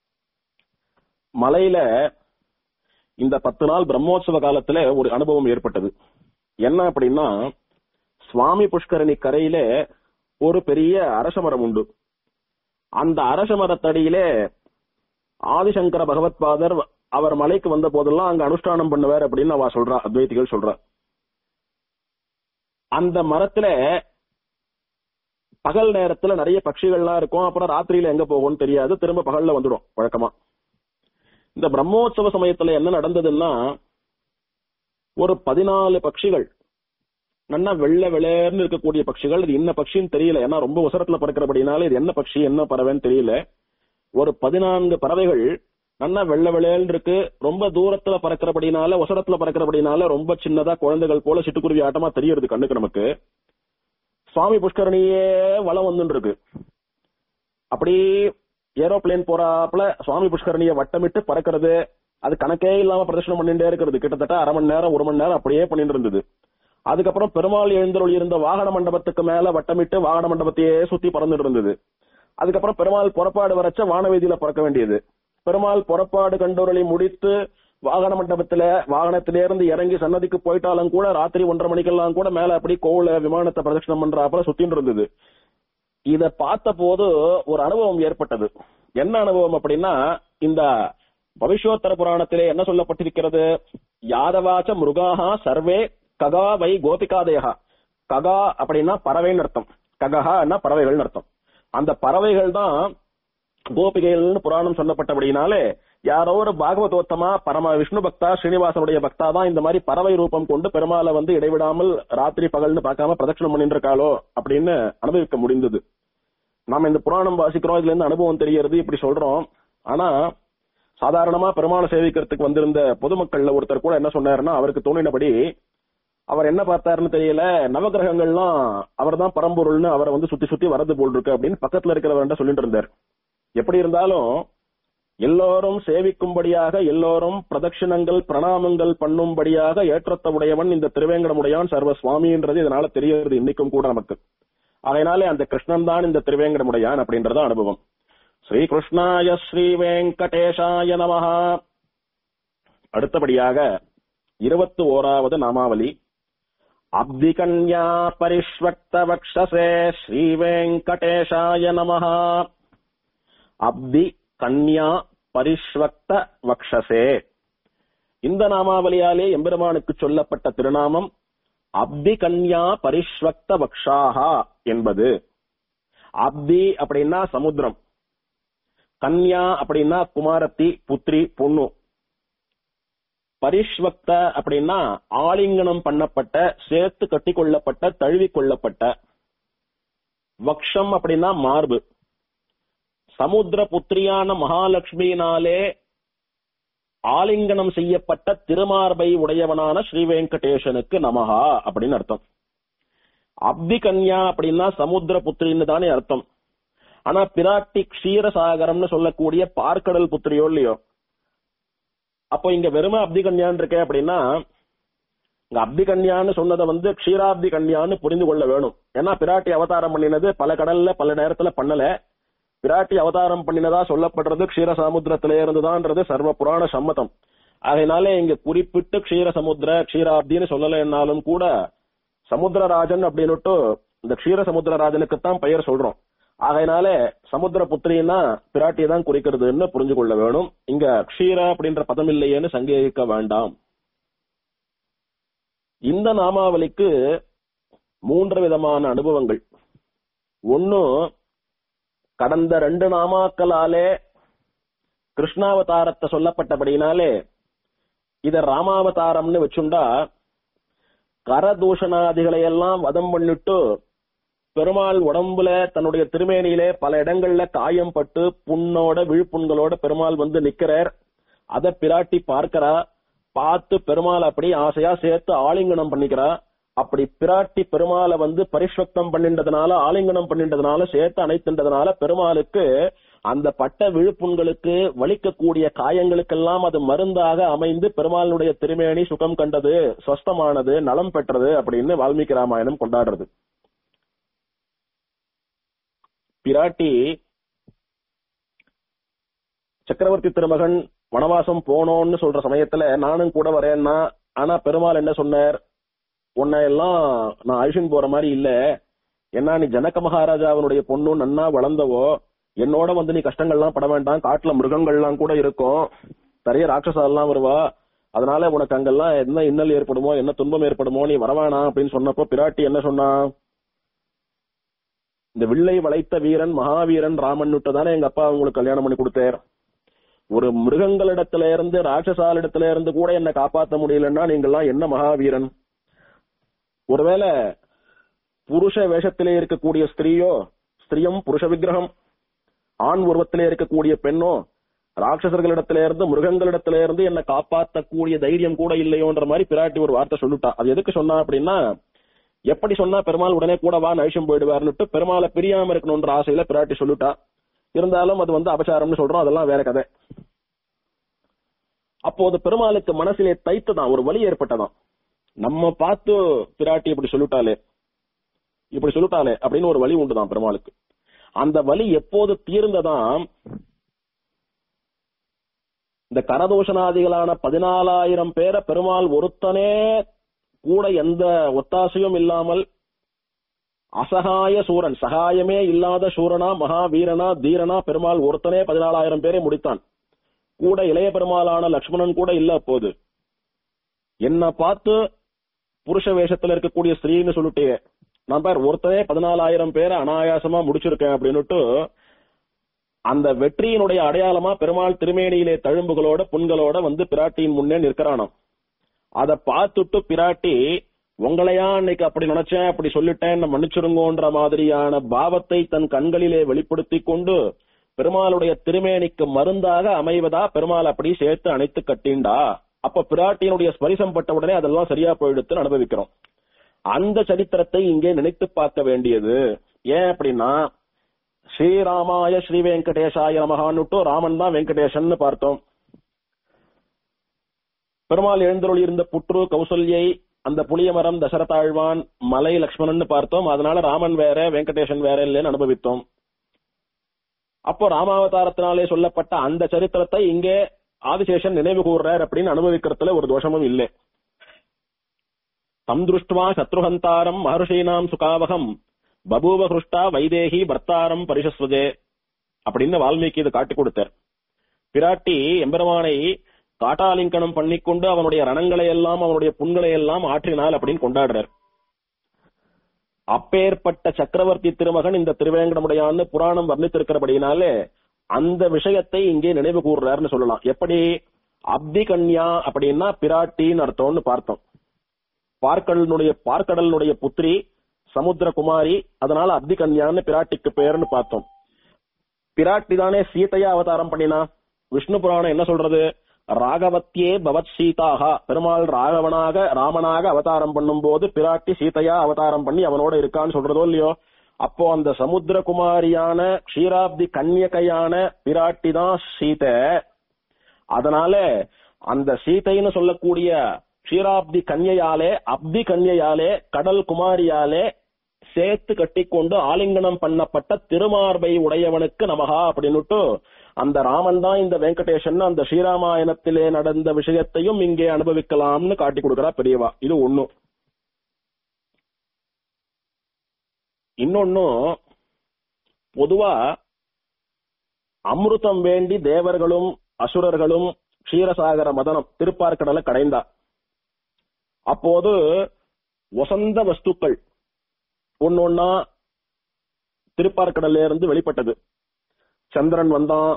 மலையில இந்த பத்து நாள் பிரம்மோற்சவ காலத்துல ஒரு அனுபவம் ஏற்பட்டது என்ன அப்படின்னா சுவாமி புஷ்கரணி கரையில ஒரு பெரிய அரசமரம் உண்டு அந்த அரசமரத்தடியிலே ஆதிசங்கர பகவத்பாதர் அவர் மலைக்கு வந்த போதெல்லாம் அங்க அனுஷ்டானம் பண்ணுவார் அப்படின்னு அவ சொல்றா அத்வைதிகள் சொல்றா அந்த மரத்துல பகல் நேரத்துல நிறைய பட்சிகள்லாம் இருக்கும் அப்புறம் ராத்திரியில எங்க போகும்னு தெரியாது திரும்ப பகல்ல வந்துடும் வழக்கமா இந்த பிரம்மோற்சவ சமயத்துல என்ன நடந்ததுன்னா ஒரு பதினாலு பட்சிகள் நல்லா வெள்ள வெளேர்னு இருக்கக்கூடிய பட்சிகள் இது என்ன பட்சின்னு தெரியல ஏன்னா ரொம்ப உசரத்துல பறக்கிறபடினால இது என்ன பட்சி என்ன பறவைன்னு தெரியல ஒரு பதினான்கு பறவைகள் நல்லா வெள்ள வெளேன்னு இருக்கு ரொம்ப தூரத்துல பறக்கிறபடினால உசரத்துல பறக்கிறபடினால ரொம்ப சின்னதா குழந்தைகள் போல சிட்டுக்குருவி ஆட்டமா தெரியறது கண்ணுக்கு நமக்கு சுவாமி புஷ்கரணியே வளம் வந்துட்டு இருக்கு அப்படி ஏரோப்ளேன் போறாப்புல சுவாமி புஷ்கரணிய வட்டமிட்டு பறக்கிறது அது கணக்கே இல்லாம பிரதர்ஷனம் பண்ணிட்டே இருக்கிறது கிட்டத்தட்ட அரை மணி நேரம் ஒரு மணி நேரம் அப்படியே பண்ணிட்டு இருந்தது அதுக்கப்புறம் பெருமாள் எழுந்தருள் இருந்த வாகன மண்டபத்துக்கு மேல வட்டமிட்டு வாகன மண்டபத்தையே சுத்தி பறந்துட்டு இருந்தது அதுக்கப்புறம் பெருமாள் புறப்பாடு வரைச்ச வானவேதியில பறக்க வேண்டியது பெருமாள் புறப்பாடு கண்டுரலை முடித்து வாகன மண்டபத்துல வாகனத்திலிருந்து இறங்கி சன்னதிக்கு போயிட்டாலும் கூட ராத்திரி ஒன்றரை மணிக்கெல்லாம் கூட மேல அப்படி கோவில விமானத்தை பிரதட்சணம் பண்றாப்புல சுத்தின்னு இருந்தது இத பார்த்த போது ஒரு அனுபவம் ஏற்பட்டது என்ன அனுபவம் அப்படின்னா இந்த பவிஷ்யோத்தர புராணத்திலே என்ன சொல்லப்பட்டிருக்கிறது யாதவாச்ச மிருகாஹா சர்வே ககா வை கோபிகாதேகா ககா அப்படின்னா பறவைன்னு அர்த்தம் ககஹான்னா பறவைகள்னு அர்த்தம் அந்த பறவைகள் தான் கோபிகைகள்னு புராணம் சொல்லப்பட்டபடினாலே யாரோ ஒரு பாகவதோத்தமா பரம விஷ்ணு பக்தா ஸ்ரீனிவாசனுடைய பக்தா தான் இந்த மாதிரி பறவை ரூபம் கொண்டு பெருமாளை வந்து இடைவிடாமல் ராத்திரி பகல்னு பார்க்காம பிரதட்சணம் பண்ணிட்டு இருக்காளோ அப்படின்னு அனுபவிக்க முடிந்தது நாம இந்த புராணம் வாசிக்கிறோம் இதுல இருந்து அனுபவம் தெரியறது இப்படி சொல்றோம் ஆனா சாதாரணமா பெருமாளை சேவிக்கிறதுக்கு வந்திருந்த பொதுமக்கள்ல ஒருத்தர் கூட என்ன சொன்னாருன்னா அவருக்கு தோணினபடி அவர் என்ன பார்த்தாருன்னு தெரியல நவகிரகங்கள்லாம் அவர் தான் பரம்பொருள்னு அவரை வந்து சுத்தி சுத்தி வரது போல் இருக்கு அப்படின்னு பக்கத்துல இருக்கிறவர்கிட்ட சொல்லிட்டு இருந்தார் எப்படி இருந்தாலும் எல்லோரும் சேவிக்கும்படியாக எல்லோரும் பிரதட்சிணங்கள் பிரணாமங்கள் பண்ணும்படியாக ஏற்றத்த உடையவன் இந்த திருவேங்கடமுடையான் சர்வ சுவாமின்றது இதனால தெரியறது இன்னைக்கும் கூட நமக்கு அதனாலே அந்த கிருஷ்ணன் தான் இந்த திருவேங்கடமுடையான் அப்படின்றத அனுபவம் ஸ்ரீ கிருஷ்ணாய ஸ்ரீ வெங்கடேஷாய நமஹா அடுத்தபடியாக இருபத்தி ஓராவது நாமாவலி அப்திகன்யா பரிஷ்வக்த வக்ஷசே ஸ்ரீ வெங்கடேஷாய நமஹா அப்தி கன்யா பரிஷ்வக்த வக்ஷசே இந்த நாமாவளியாலே எம்பெருமானுக்கு சொல்லப்பட்ட திருநாமம் அப்தி கன்யா பரிஷ்வக்த வக்ஷாஹா என்பது அப்தி அப்படின்னா சமுத்திரம் கன்யா அப்படின்னா குமாரத்தி புத்ரி பொண்ணு பரிஷ்வக்த அப்படின்னா ஆலிங்கனம் பண்ணப்பட்ட சேர்த்து கட்டி கொள்ளப்பட்ட தழுவி கொள்ளப்பட்ட வக்ஷம் அப்படின்னா மார்பு சமுத்திர புத்திரியான மகாலட்சுமியினாலே ஆலிங்கனம் செய்யப்பட்ட திருமார்பை உடையவனான ஸ்ரீ வெங்கடேசனுக்கு நமஹா அப்படின்னு அர்த்தம் அப்தி கன்யா அப்படின்னா சமுத்திர புத்திரின்னு தானே அர்த்தம் ஆனா பிராட்டி க்ஷீரசாகரம்னு சொல்லக்கூடிய பார்க்கடல் புத்திரியோ இல்லையோ அப்போ இங்க வெறும அப்தி கன்யான் இருக்கே அப்படின்னா இங்க அப்தி கன்யான்னு சொன்னதை வந்து க்ஷீராப்தி கன்யான்னு புரிந்து கொள்ள வேணும் ஏன்னா பிராட்டி அவதாரம் பண்ணினது பல கடல்ல பல நேரத்துல பண்ணல பிராட்டி அவதாரம் பண்ணினதா சொல்லப்படுறது க்ஷீர சமுத்திரத்திலே இருந்துதான்றது சர்வ புராண சம்மதம் அதனால இங்க குறிப்பிட்டு க்ஷீர சமுத்திர க்ஷீராப்தின்னு சொல்லலைன்னாலும் கூட சமுத்திரராஜன் அப்படின்னுட்டு இந்த க்ஷீர சமுத்திரராஜனுக்கு தான் பெயர் சொல்றோம் ஆகையினால சமுத்திர புத்திரின்னா பிராட்டியை தான் குறிக்கிறதுன்னு புரிஞ்சு கொள்ள வேணும் இங்க க்ஷீர அப்படின்ற பதம் இல்லையேன்னு சங்கேகிக்க வேண்டாம் இந்த நாமாவளிக்கு மூன்று விதமான அனுபவங்கள் ஒன்னு கடந்த ரெண்டு நாமாக்களாலே கிருஷ்ணாவதாரத்தை சொல்லப்பட்டபடினாலே இத ராமாவதாரம்னு வச்சுண்டா கரதூஷணாதிகளை எல்லாம் வதம் பண்ணிட்டு பெருமாள் உடம்புல தன்னுடைய திருமேனியிலே பல இடங்கள்ல காயம் பட்டு புண்ணோட விழுப்புண்களோட பெருமாள் வந்து நிக்கிறார் அத பிராட்டி பார்க்கிறா பார்த்து பெருமாள் அப்படி ஆசையா சேர்த்து ஆலிங்கனம் பண்ணிக்கிறா அப்படி பிராட்டி பெருமாளை வந்து பரிஷ்வக்தம் பண்ணின்றதுனால ஆலிங்கனம் பண்ணின்றதுனால சேர்த்து அணைத்துன்றதுனால பெருமாளுக்கு அந்த பட்ட விழுப்புண்களுக்கு வலிக்கக்கூடிய காயங்களுக்கெல்லாம் அது மருந்தாக அமைந்து பெருமாளுடைய திருமேனி சுகம் கண்டது சொஸ்தமானது நலம் பெற்றது அப்படின்னு வால்மீகி ராமாயணம் கொண்டாடுறது பிராட்டி சக்கரவர்த்தி திருமகன் வனவாசம் போனோம்னு சொல்ற சமயத்துல நானும் கூட வரேன்னா ஆனா பெருமாள் என்ன சொன்னார் உன்னை எல்லாம் நான் அழிச்சுன்னு போற மாதிரி இல்ல ஏன்னா நீ ஜனக மகாராஜாவினுடைய பொண்ணு நன்னா வளர்ந்தவோ என்னோட வந்து நீ கஷ்டங்கள்லாம் பட வேண்டாம் காட்டுல மிருகங்கள்லாம் கூட இருக்கும் நிறைய ராட்சசாலாம் வருவா அதனால உனக்கு அங்கெல்லாம் என்ன இன்னல் ஏற்படுமோ என்ன துன்பம் ஏற்படுமோ நீ வரவேணாம் அப்படின்னு சொன்னப்போ பிராட்டி என்ன சொன்னா இந்த வில்லை வளைத்த வீரன் மகாவீரன் ராமன் தானே எங்க அப்பா உங்களுக்கு கல்யாணம் பண்ணி கொடுத்தார் ஒரு மிருகங்களிடத்துல இருந்து ராட்சசாலிடத்துல இருந்து கூட என்ன காப்பாத்த முடியலன்னா நீங்கெல்லாம் என்ன மகாவீரன் ஒருவேளை புருஷ வேஷத்திலே இருக்கக்கூடிய ஸ்திரீயோ ஸ்திரியம் புருஷ விக்கிரகம் ஆண் உருவத்திலே இருக்கக்கூடிய பெண்ணோ ராட்சசர்களிடத்தில இருந்து மிருகங்களிடத்தில இருந்து என்ன காப்பாத்தக்கூடிய தைரியம் கூட இல்லையோன்ற மாதிரி பிராட்டி ஒரு வார்த்தை சொல்லிட்டா அது எதுக்கு சொன்னா அப்படின்னா எப்படி சொன்னா பெருமாள் உடனே கூட வா நைஷம் போயிடுவார்னுட்டு பெருமாளை பிரியாம இருக்கணும்ன்ற ஆசையில பிராட்டி சொல்லிட்டா இருந்தாலும் அது வந்து அபசாரம்னு சொல்றோம் அதெல்லாம் வேற கதை அப்போது பெருமாளுக்கு மனசிலே தைத்துதான் ஒரு வலி ஏற்பட்டதாம் நம்ம பார்த்து பிராட்டி இப்படி சொல்லிட்டாலே இப்படி சொல்லிட்டாலே அப்படின்னு ஒரு வலி உண்டுதான் பெருமாளுக்கு அந்த வலி எப்போது தீர்ந்ததாம் இந்த கரதூஷணாதிகளான பதினாலாயிரம் பேரை பெருமாள் ஒருத்தனே கூட எந்த ஒத்தாசையும் இல்லாமல் அசகாய சூரன் சகாயமே இல்லாத சூரனா மகாவீரனா தீரனா பெருமாள் ஒருத்தனே பதினாலாயிரம் பேரை முடித்தான் கூட இளைய பெருமாளான லக்ஷ்மணன் கூட இல்ல அப்போது என்ன பார்த்து புருஷ வேஷத்துல இருக்கக்கூடிய ஸ்திரீன்னு சொல்லிட்டே நான் பார் ஒருத்தனே பதினாலாயிரம் பேரை அனாயாசமா முடிச்சிருக்கேன் அப்படின்னுட்டு அந்த வெற்றியினுடைய அடையாளமா பெருமாள் திருமேனியிலே தழும்புகளோட புண்களோட வந்து பிராட்டியின் முன்னே நிற்கிறானாம் அத பார்த்துட்டு பிராட்டி உங்களையா அன்னைக்கு அப்படி நினைச்சேன் அப்படி சொல்லிட்டேன் மன்னிச்சிருங்கோன்ற மாதிரியான பாவத்தை தன் கண்களிலே வெளிப்படுத்தி கொண்டு பெருமாளுடைய திருமேனிக்கு மருந்தாக அமைவதா பெருமாள் அப்படி சேர்த்து அணைத்து கட்டிண்டா அப்ப பிராட்டியினுடைய ஸ்பரிசம் பட்ட உடனே அதெல்லாம் சரியா போயிடுத்து அனுபவிக்கிறோம் அந்த சரித்திரத்தை இங்கே நினைத்து பார்க்க வேண்டியது ஏன் அப்படின்னா ஸ்ரீராமாய ஸ்ரீ வெங்கடேசாய நமகான்னுட்டு ராமன் தான் வெங்கடேசன் பார்த்தோம் பெருமாள் எழுந்தருள் இருந்த புற்று கௌசல்யை அந்த புளிய மரம் தசரதாழ்வான் மலை லக்ஷ்மணன் பார்த்தோம் அதனால ராமன் வேற வெங்கடேசன் வேற இல்லைன்னு அனுபவித்தோம் அப்போ ராமாவதாரத்தினாலே சொல்லப்பட்ட அந்த சரித்திரத்தை இங்கே ஆதிசேஷன் நினைவு கூர்றார் அப்படின்னு அனுபவிக்கிறதுல ஒரு தோஷமும் இல்லை தம் திருஷ்டுவா சத்ருஹந்தாரம் மகர்ஷீனாம் சுகாவகம் பபூவ ஹிருஷ்டா வைதேகி பர்த்தாரம் பரிசஸ்வதே அப்படின்னு வால்மீகி இது காட்டி கொடுத்தார் பிராட்டி எம்பெருமானை காட்டாலிங்கனம் பண்ணிக்கொண்டு அவனுடைய ரணங்களை எல்லாம் அவனுடைய புண்களை எல்லாம் ஆற்றினாள் அப்படின்னு கொண்டாடுறார் அப்பேற்பட்ட சக்கரவர்த்தி திருமகன் இந்த திருவேங்கடமுடையான்னு புராணம் வர்ணித்திருக்கிறபடினாலே அந்த விஷயத்தை இங்கே நினைவு கூறுறாருன்னு சொல்லலாம் எப்படி அப்தி கன்யா அப்படின்னா பிராட்டின்னு அர்த்தம்னு பார்த்தோம் பார்க்கடலுடைய பார்க்கடலுடைய புத்திரி சமுத்திர குமாரி அதனால அப்தி கன்யான்னு பிராட்டிக்கு பெயர்னு பார்த்தோம் பிராட்டி தானே சீதையா அவதாரம் பண்ணினா விஷ்ணு புராணம் என்ன சொல்றது ராகவத்தியே பவத் சீதாகா பெருமாள் ராகவனாக ராமனாக அவதாரம் பண்ணும்போது பிராட்டி சீதையா அவதாரம் பண்ணி அவனோட இருக்கான்னு சொல்றதோ இல்லையோ அப்போ அந்த சமுத்திரகுமாரியான க்ஷீராப்தி கன்யகையான பிராட்டி தான் சீதை அதனால அந்த சீதைன்னு சொல்லக்கூடிய க்ஷீராப்தி கன்யையாலே அப்தி கன்யையாலே கடல் குமாரியாலே சேர்த்து கட்டிக்கொண்டு ஆலிங்கனம் பண்ணப்பட்ட திருமார்பை உடையவனுக்கு நமகா அப்படின்னுட்டு அந்த ராமன் தான் இந்த வெங்கடேஷன் அந்த ஸ்ரீராமாயணத்திலே நடந்த விஷயத்தையும் இங்கே அனுபவிக்கலாம்னு காட்டி கொடுக்கிறா பெரியவா இது ஒண்ணு இன்னொன்னும் பொதுவா அமிர்தம் வேண்டி தேவர்களும் அசுரர்களும் க்ஷீரசாகர மதனம் திருப்பார்கடலை கடைந்தா அப்போது வசந்த வஸ்துக்கள் ஒன்னொன்னா திருப்பார்கடல்ல இருந்து வெளிப்பட்டது சந்திரன் வந்தான்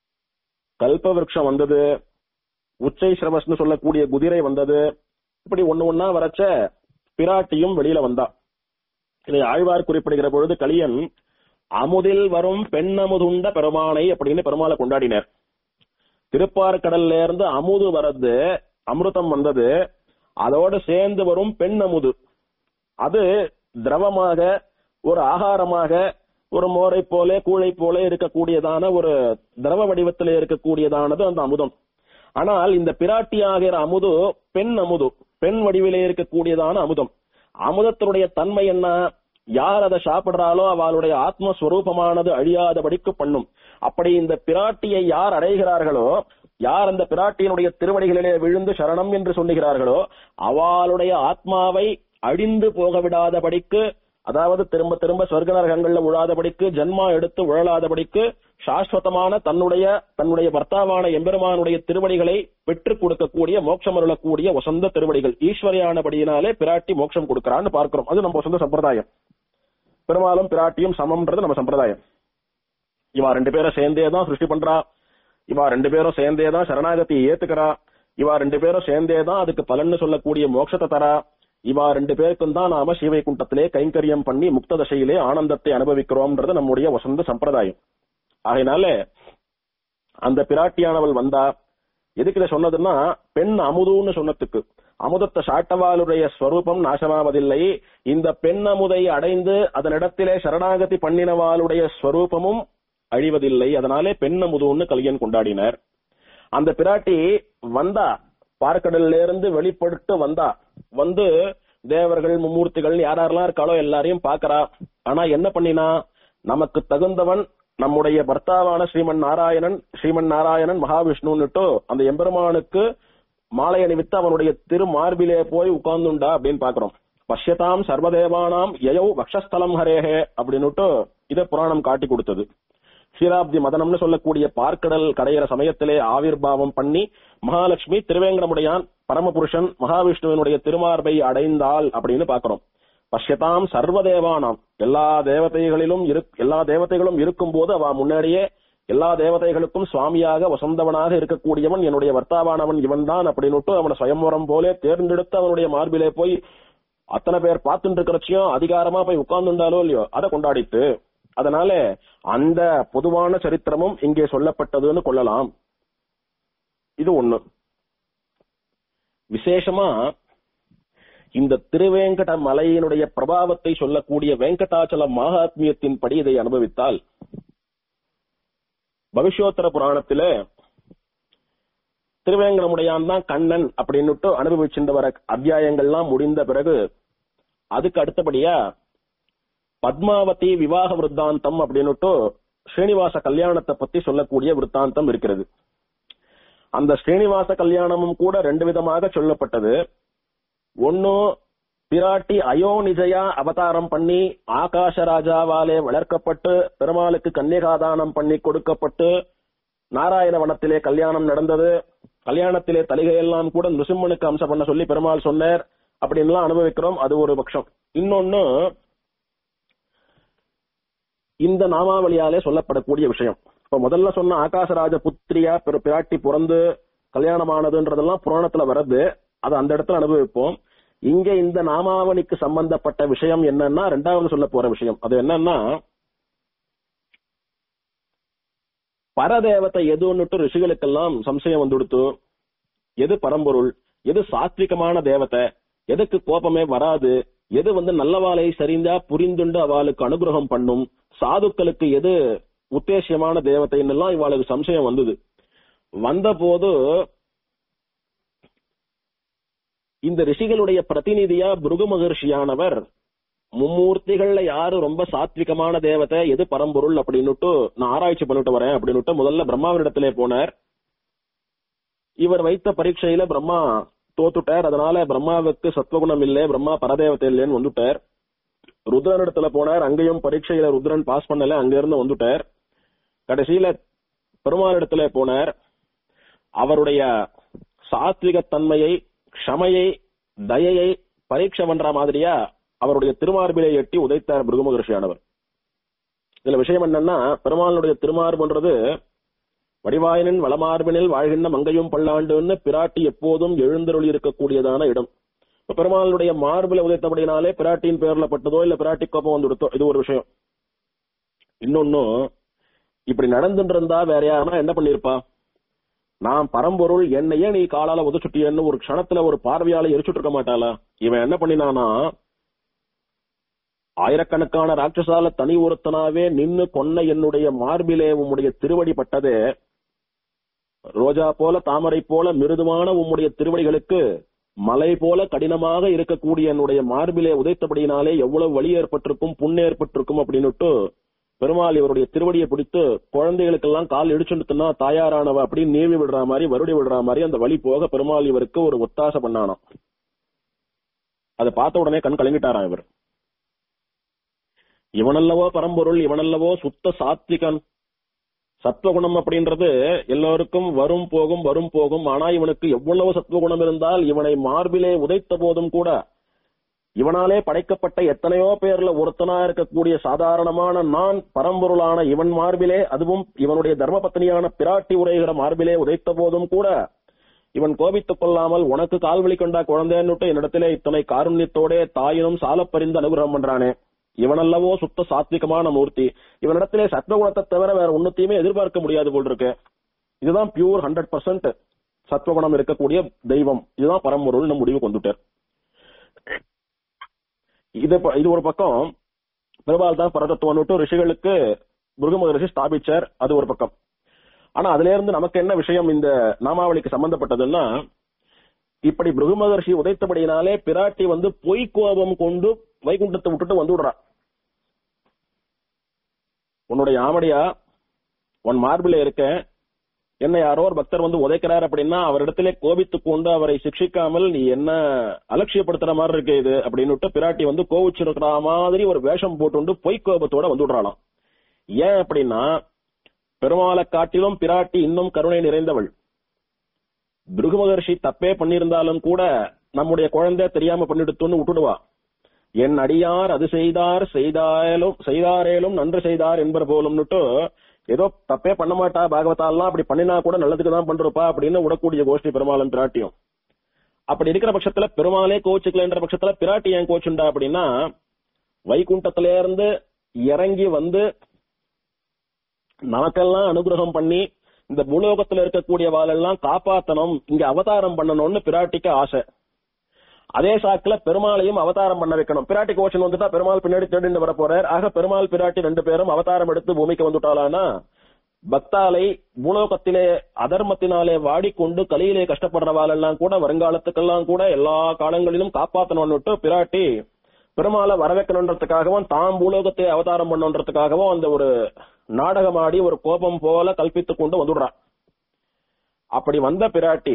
கல்பவருஷம் வந்தது உச்சை சிரவஸ்னு சொல்லக்கூடிய குதிரை வந்தது இப்படி ஒண்ணு ஒன்னா வரச்ச பிராட்டியும் வெளியில வந்தா இதை ஆழ்வார் குறிப்பிடுகிற பொழுது கலியன் அமுதில் வரும் பெண்ணமுதுண்ட பெருமானை அப்படின்னு பெருமாளை கொண்டாடினார் திருப்பார்கடல்ல இருந்து அமுது வரது அமிர்தம் வந்தது அதோடு சேர்ந்து வரும் பெண் அமுது அது திரவமாக ஒரு ஆகாரமாக ஒரு மோரை போல கூழை போல இருக்கக்கூடியதான ஒரு திரவ வடிவத்தில் இருக்கக்கூடியதானது அந்த அமுதம் ஆனால் இந்த பிராட்டி ஆகிற அமுது பெண் அமுது பெண் வடிவிலே இருக்கக்கூடியதான அமுதம் அமுதத்தினுடைய தன்மை என்ன யார் அதை சாப்பிடுறாலோ அவளுடைய ஆத்மஸ்வரூபமானது அழியாதபடிக்கு பண்ணும் அப்படி இந்த பிராட்டியை யார் அடைகிறார்களோ யார் அந்த பிராட்டியினுடைய திருவடிகளிலே விழுந்து சரணம் என்று சொல்லுகிறார்களோ அவளுடைய ஆத்மாவை அழிந்து போக விடாதபடிக்கு அதாவது திரும்ப திரும்ப சொர்க்க நரகங்கள்ல உழாதபடிக்கு ஜன்மா எடுத்து உழலாதபடிக்கு சாஸ்வதமான தன்னுடைய தன்னுடைய பர்த்தாவான எம்பெருமானுடைய திருவடிகளை பெற்றுக் கொடுக்கக்கூடிய மோட்சம் அருளக்கூடிய வசந்த திருவடிகள் ஈஸ்வரியானபடியினாலே பிராட்டி மோட்சம் கொடுக்கறான்னு பார்க்கிறோம் அது நம்ம வசந்த சம்பிரதாயம் பெரும்பாலும் பிராட்டியும் சமம்ன்றது நம்ம சம்பிரதாயம் இவா ரெண்டு பேரும் சேர்ந்தே தான் சிருஷ்டி பண்றா இவா ரெண்டு பேரும் சேர்ந்தே தான் சரணாகதியை ஏத்துக்கிறா இவா ரெண்டு பேரும் சேர்ந்தே தான் அதுக்கு பலன்னு சொல்லக்கூடிய மோட்சத்தை தரா இவா ரெண்டு பேருக்கும் தான் நாம ஸ்ரீவைகுண்டத்திலே கைங்கரியம் பண்ணி முக்த தசையிலே ஆனந்தத்தை அனுபவிக்கிறோம்ன்றது நம்முடைய வசந்த சம்பிரதாயம் ஆகையினால அந்த பிராட்டியானவள் வந்தா எதுக்கு இதை சொன்னதுன்னா பெண் அமுதுன்னு சொன்னதுக்கு அமுதத்தை சாட்டவாளுடைய ஸ்வரூபம் நாசமாவதில்லை இந்த பெண் அமுதை அடைந்து அதனிடத்திலே சரணாகதி பண்ணினவாளுடைய ஸ்வரூபமும் அழிவதில்லை அதனாலே பெண் அமுதுன்னு கலியன் கொண்டாடினர் அந்த பிராட்டி வந்தா பார்க்கடல்ல இருந்து வெளிப்பட்டு வந்தா வந்து தேவர்கள் மும்மூர்த்திகள் யாரெல்லாம் இருக்காளோ எல்லாரையும் பாக்குறா ஆனா என்ன பண்ணினா நமக்கு தகுந்தவன் நம்முடைய பர்த்தாவான ஸ்ரீமன் நாராயணன் ஸ்ரீமன் நாராயணன் மகாவிஷ்ணுன்னுட்டு அந்த எம்பெருமானுக்கு மாலை அணிவித்து அவனுடைய திருமார்பிலே போய் உட்கார்ந்துண்டா அப்படின்னு பாக்குறோம் பஷ்யதாம் சர்வதேவானாம் யயௌ வக்ஷஸ்தலம் ஹரேஹே அப்படின்னுட்டு இதை புராணம் காட்டி கொடுத்தது க்ஷீராப்தி மதனம்னு சொல்லக்கூடிய பார்க்கடல் கடையிற சமயத்திலே ஆவிர்பாவம் பண்ணி மகாலட்சுமி திருவேங்கடமுடையான் பரமபுருஷன் மகாவிஷ்ணுவினுடைய திருமார்பை அடைந்தாள் அப்படின்னு பாக்குறோம் பஷ்யதாம் சர்வதேவானாம் எல்லா தேவதைகளிலும் இரு எல்லா தேவதைகளும் இருக்கும் போது அவ முன்னாடியே எல்லா தேவதைகளுக்கும் சுவாமியாக வசந்தவனாக இருக்கக்கூடியவன் என்னுடைய வர்த்தாவானவன் இவன்தான் அப்படின்னுட்டு அவனை சுயம்பரம் போலே தேர்ந்தெடுத்து அவனுடைய மார்பிலே போய் அத்தனை பேர் பார்த்துட்டு இருக்கிறச்சியும் அதிகாரமா போய் உட்கார்ந்துண்டாலோ இல்லையோ அதை கொண்டாடிட்டு அதனால அந்த பொதுவான சரித்திரமும் இங்கே சொல்லப்பட்டதுன்னு கொள்ளலாம் இது ஒண்ணு விசேஷமா இந்த திருவேங்கட மலையினுடைய பிரபாவத்தை சொல்லக்கூடிய வெங்கடாச்சல மகாத்மியத்தின்படி இதை அனுபவித்தால் பவிஷ்யோத்தர புராணத்தில திருவேங்கடமுடையான் தான் கண்ணன் அப்படின்னுட்டு அனுபவிச்சுட்டு வர அத்தியாயங்கள்லாம் முடிந்த பிறகு அதுக்கு அடுத்தபடியா பத்மாவதி விவாக விருத்தாந்தம் அப்படின்னுட்டு ஸ்ரீனிவாச கல்யாணத்தை பத்தி சொல்லக்கூடிய விருத்தாந்தம் இருக்கிறது அந்த ஸ்ரீனிவாச கல்யாணமும் கூட ரெண்டு விதமாக சொல்லப்பட்டது ஒன்னு பிராட்டி அயோனிஜயா அவதாரம் பண்ணி ஆகாஷ ராஜாவாலே வளர்க்கப்பட்டு பெருமாளுக்கு கன்னிகாதானம் பண்ணி கொடுக்கப்பட்டு நாராயண வனத்திலே கல்யாணம் நடந்தது கல்யாணத்திலே தலிகையெல்லாம் கூட நிருசிம்மனுக்கு அம்சம் பண்ண சொல்லி பெருமாள் சொன்னார் அப்படின்லாம் அனுபவிக்கிறோம் அது ஒரு பட்சம் இன்னொன்னு இந்த நாமாவளியாலே சொல்லப்படக்கூடிய விஷயம் இப்ப முதல்ல சொன்ன ஆகாசராஜ புத்திரியா பிற- பிராட்டி பிறந்து கல்யாணமானதுன்றதெல்லாம் புராணத்துல வருது அது அந்த இடத்துல அனுபவிப்போம் இங்க இந்த நாமாவளிக்கு சம்பந்தப்பட்ட விஷயம் என்னன்னா ரெண்டாவது சொல்ல போற விஷயம் அது என்னன்னா பரதேவத்தை எதுன்னுட்டு ரிஷிகளுக்கெல்லாம் சம்சயம் வந்துடுத்து எது பரம்பொருள் எது சாத்விகமான தேவதை எதுக்கு கோபமே வராது எது வந்து நல்லவாளை சரிந்தா புரிந்துண்டு அவளுக்கு அனுகிரகம் பண்ணும் சாதுக்களுக்கு எது உத்தேசியமான தேவதைன்னு எல்லாம் இவாளுக்கு சம்சயம் வந்தது வந்த போது இந்த ரிஷிகளுடைய பிரதிநிதியா பிருகு மகர்ஷியானவர் மும்மூர்த்திகள்ல யாரு ரொம்ப சாத்விகமான தேவதை எது பரம்பொருள் அப்படின்னுட்டு நான் ஆராய்ச்சி பண்ணிட்டு வரேன் அப்படின்னுட்டு முதல்ல பிரம்மாவினிடத்திலே போனார் இவர் வைத்த பரீட்சையில பிரம்மா தோத்துட்டார் அதனால பிரம்மாவுக்கு சத்வகுணம் இல்லை பிரம்மா பரதேவதை இல்லைன்னு வந்துட்டார் ருத்ரன் இடத்துல போனார் அங்கேயும் பரீட்சையில ருத்ரன் பாஸ் பண்ணல அங்க இருந்து வந்துட்டார் கடைசியில பெருமாள் இடத்துல போனார் அவருடைய சாத்விக தன்மையை க்ஷமையை தயையை பரீட்சை பண்ற மாதிரியா அவருடைய திருமார்பிலை எட்டி உதைத்தார் பிருகு மகர்ஷியானவர் இதுல விஷயம் என்னன்னா பெருமாளுடைய திருமார்புன்றது வடிவாயனின் வளமார்பினில் வாழ்கின்ற மங்கையும் பல்லாண்டுன்னு பிராட்டி எப்போதும் எழுந்தருளி இருக்கக்கூடியதான இடம் இப்ப பெருமாளுடைய மார்பில உதைத்தபடினாலே பிராட்டியின் பேர்ல பட்டதோ இல்ல பிராட்டி கோபம் வந்து விடுத்தோ இது ஒரு விஷயம் இன்னொன்னு இப்படி நடந்துட்டு இருந்தா வேற யாருன்னா என்ன பண்ணிருப்பா நான் பரம்பொருள் என்னையே நீ காலால உதச்சுட்டியன்னு ஒரு க்ஷணத்துல ஒரு பார்வையால எரிச்சுட்டு இருக்க மாட்டாளா இவன் என்ன பண்ணினானா ஆயிரக்கணக்கான ராட்சசால தனி ஒருத்தனாவே நின்னு கொன்ன என்னுடைய மார்பிலே உம்முடைய திருவடி பட்டதே ரோஜா போல தாமரை போல மிருதுவான உம்முடைய திருவடிகளுக்கு மலை போல கடினமாக இருக்கக்கூடிய என்னுடைய மார்பிலே உதைத்தபடியினாலே எவ்வளவு வலி ஏற்பட்டிருக்கும் புண் ஏற்பட்டிருக்கும் அப்படின்னுட்டு பெருமாள் இவருடைய திருவடியை பிடித்து குழந்தைகளுக்கெல்லாம் கால் இடிச்சுட்டுனா தாயாரானவ அப்படின்னு நீவி விடுற மாதிரி வருடி விடுற மாதிரி அந்த வழி போக பெருமாள் இவருக்கு ஒரு ஒத்தாசை பண்ணானாம் அதை பார்த்த உடனே கண் கலங்கிட்டாராம் இவர் இவனல்லவோ பரம்பொருள் இவனல்லவோ சுத்த சாத்விகன் சத்வகுணம் அப்படின்றது எல்லோருக்கும் வரும் போகும் வரும் போகும் ஆனா இவனுக்கு எவ்வளவு சத்வகுணம் இருந்தால் இவனை மார்பிலே உதைத்த போதும் கூட இவனாலே படைக்கப்பட்ட எத்தனையோ பேர்ல ஒருத்தனா இருக்கக்கூடிய சாதாரணமான நான் பரம்பொருளான இவன் மார்பிலே அதுவும் இவனுடைய தர்மபத்னியான பிராட்டி உரைகிற மார்பிலே உதைத்த போதும் கூட இவன் கோபித்துக் கொள்ளாமல் உனக்கு கால்வழி கொண்டா குழந்தைன்னுட்டு என்னிடத்திலே இத்தனை காருண்யத்தோட தாயினும் சாலப்பறிந்து அனுகிரகம் பண்றானே இவனல்லவோ சுத்த சாத்விகமான மூர்த்தி இவனிடத்திலே சத்வகுணத்தை தவிர வேற ஒன்னுத்தையுமே எதிர்பார்க்க முடியாது போல் இருக்கு இதுதான் பியூர் ஹண்ட்ரட் பர்சன்ட் சத்வகுணம் இருக்கக்கூடிய தெய்வம் இதுதான் பரம்பொருள்னு முடிவு கொண்டுட்டார் இது ப- இது ஒரு பக்கம் பெருமாள் தான் பரதத்துவன்னுட்டு ரிஷிகளுக்கு முருக ரிஷி ஸ்தாபிச்சார் அது ஒரு பக்கம் ஆனா அதுல இருந்து நமக்கு என்ன விஷயம் இந்த நாமாவளிக்கு சம்பந்தப்பட்டதுன்னா இப்படி பிருகு மகர்ஷி உதைத்தபடியினாலே பிராட்டி வந்து பொய் கோபம் கொண்டு வைகுண்டத்தை விட்டுட்டு வந்து விடுறா உன்னுடைய ஆமடியா உன் மார்பில இருக்க என்ன யாரோ ஒரு பக்தர் வந்து உதைக்கிறார் அப்படின்னா அவரிடத்திலே கோபித்து கொண்டு அவரை சிக்ஷிக்காமல் நீ என்ன அலட்சியப்படுத்துற மாதிரி இருக்கு இது அப்படின்னுட்டு பிராட்டி வந்து கோவிச்சிருக்கிற மாதிரி ஒரு வேஷம் போட்டு பொய் கோபத்தோட வந்து விடுறாளாம் ஏன் அப்படின்னா பெருமாளை காட்டிலும் பிராட்டி இன்னும் கருணை நிறைந்தவள் பிருகு மகர்ஷி தப்பே பண்ணியிருந்தாலும் கூட நம்முடைய குழந்தை தெரியாம பண்ணிடுத்துன்னு விட்டுடுவா என் அடியார் அது செய்தார் செய்தாலும் செய்தாரேலும் நன்று செய்தார் என்பர் போலும்னுட்டு ஏதோ தப்பே பண்ண மாட்டா பாகவதாலாம் அப்படி பண்ணினா கூட நல்லதுக்கு தான் பண்றப்பா அப்படின்னு விடக்கூடிய கோஷ்டி பெருமாளும் பிராட்டியும் அப்படி இருக்கிற பட்சத்துல பெருமாளே கோச்சுக்கலன்ற பட்சத்துல பிராட்டி ஏன் கோச்சுண்டா அப்படின்னா வைகுண்டத்தில இருந்து இறங்கி வந்து நமக்கெல்லாம் அனுகிரகம் பண்ணி இந்த பூலோகத்துல இருக்கக்கூடிய வாளெல்லாம் காப்பாத்தணும் இங்க அவதாரம் பண்ணணும்னு பிராட்டிக்கு ஆசை அதே சாக்குல பெருமாளையும் அவதாரம் பண்ண வைக்கணும் பிராட்டி கோஷன் வந்துட்டா பெருமாள் பின்னாடி தேடிட்டு வர போறார் ஆக பெருமாள் பிராட்டி ரெண்டு பேரும் அவதாரம் எடுத்து பூமிக்கு வந்துட்டாளானா பக்தாலை பூலோகத்திலே அதர்மத்தினாலே வாடிக்கொண்டு கலியிலே கஷ்டப்படுறவாளெல்லாம் கூட வருங்காலத்துக்கெல்லாம் கூட எல்லா காலங்களிலும் காப்பாத்தணும்னுட்டு பிராட்டி பெருமாளை வரவேற்கணுன்றதுக்காகவும் தாம் பூலோகத்தை அவதாரம் பண்ணுன்றதுக்காகவும் அந்த ஒரு நாடகமாடி ஒரு கோபம் போல கல்பித்துக் கொண்டு வந்துடுறா அப்படி வந்த பிராட்டி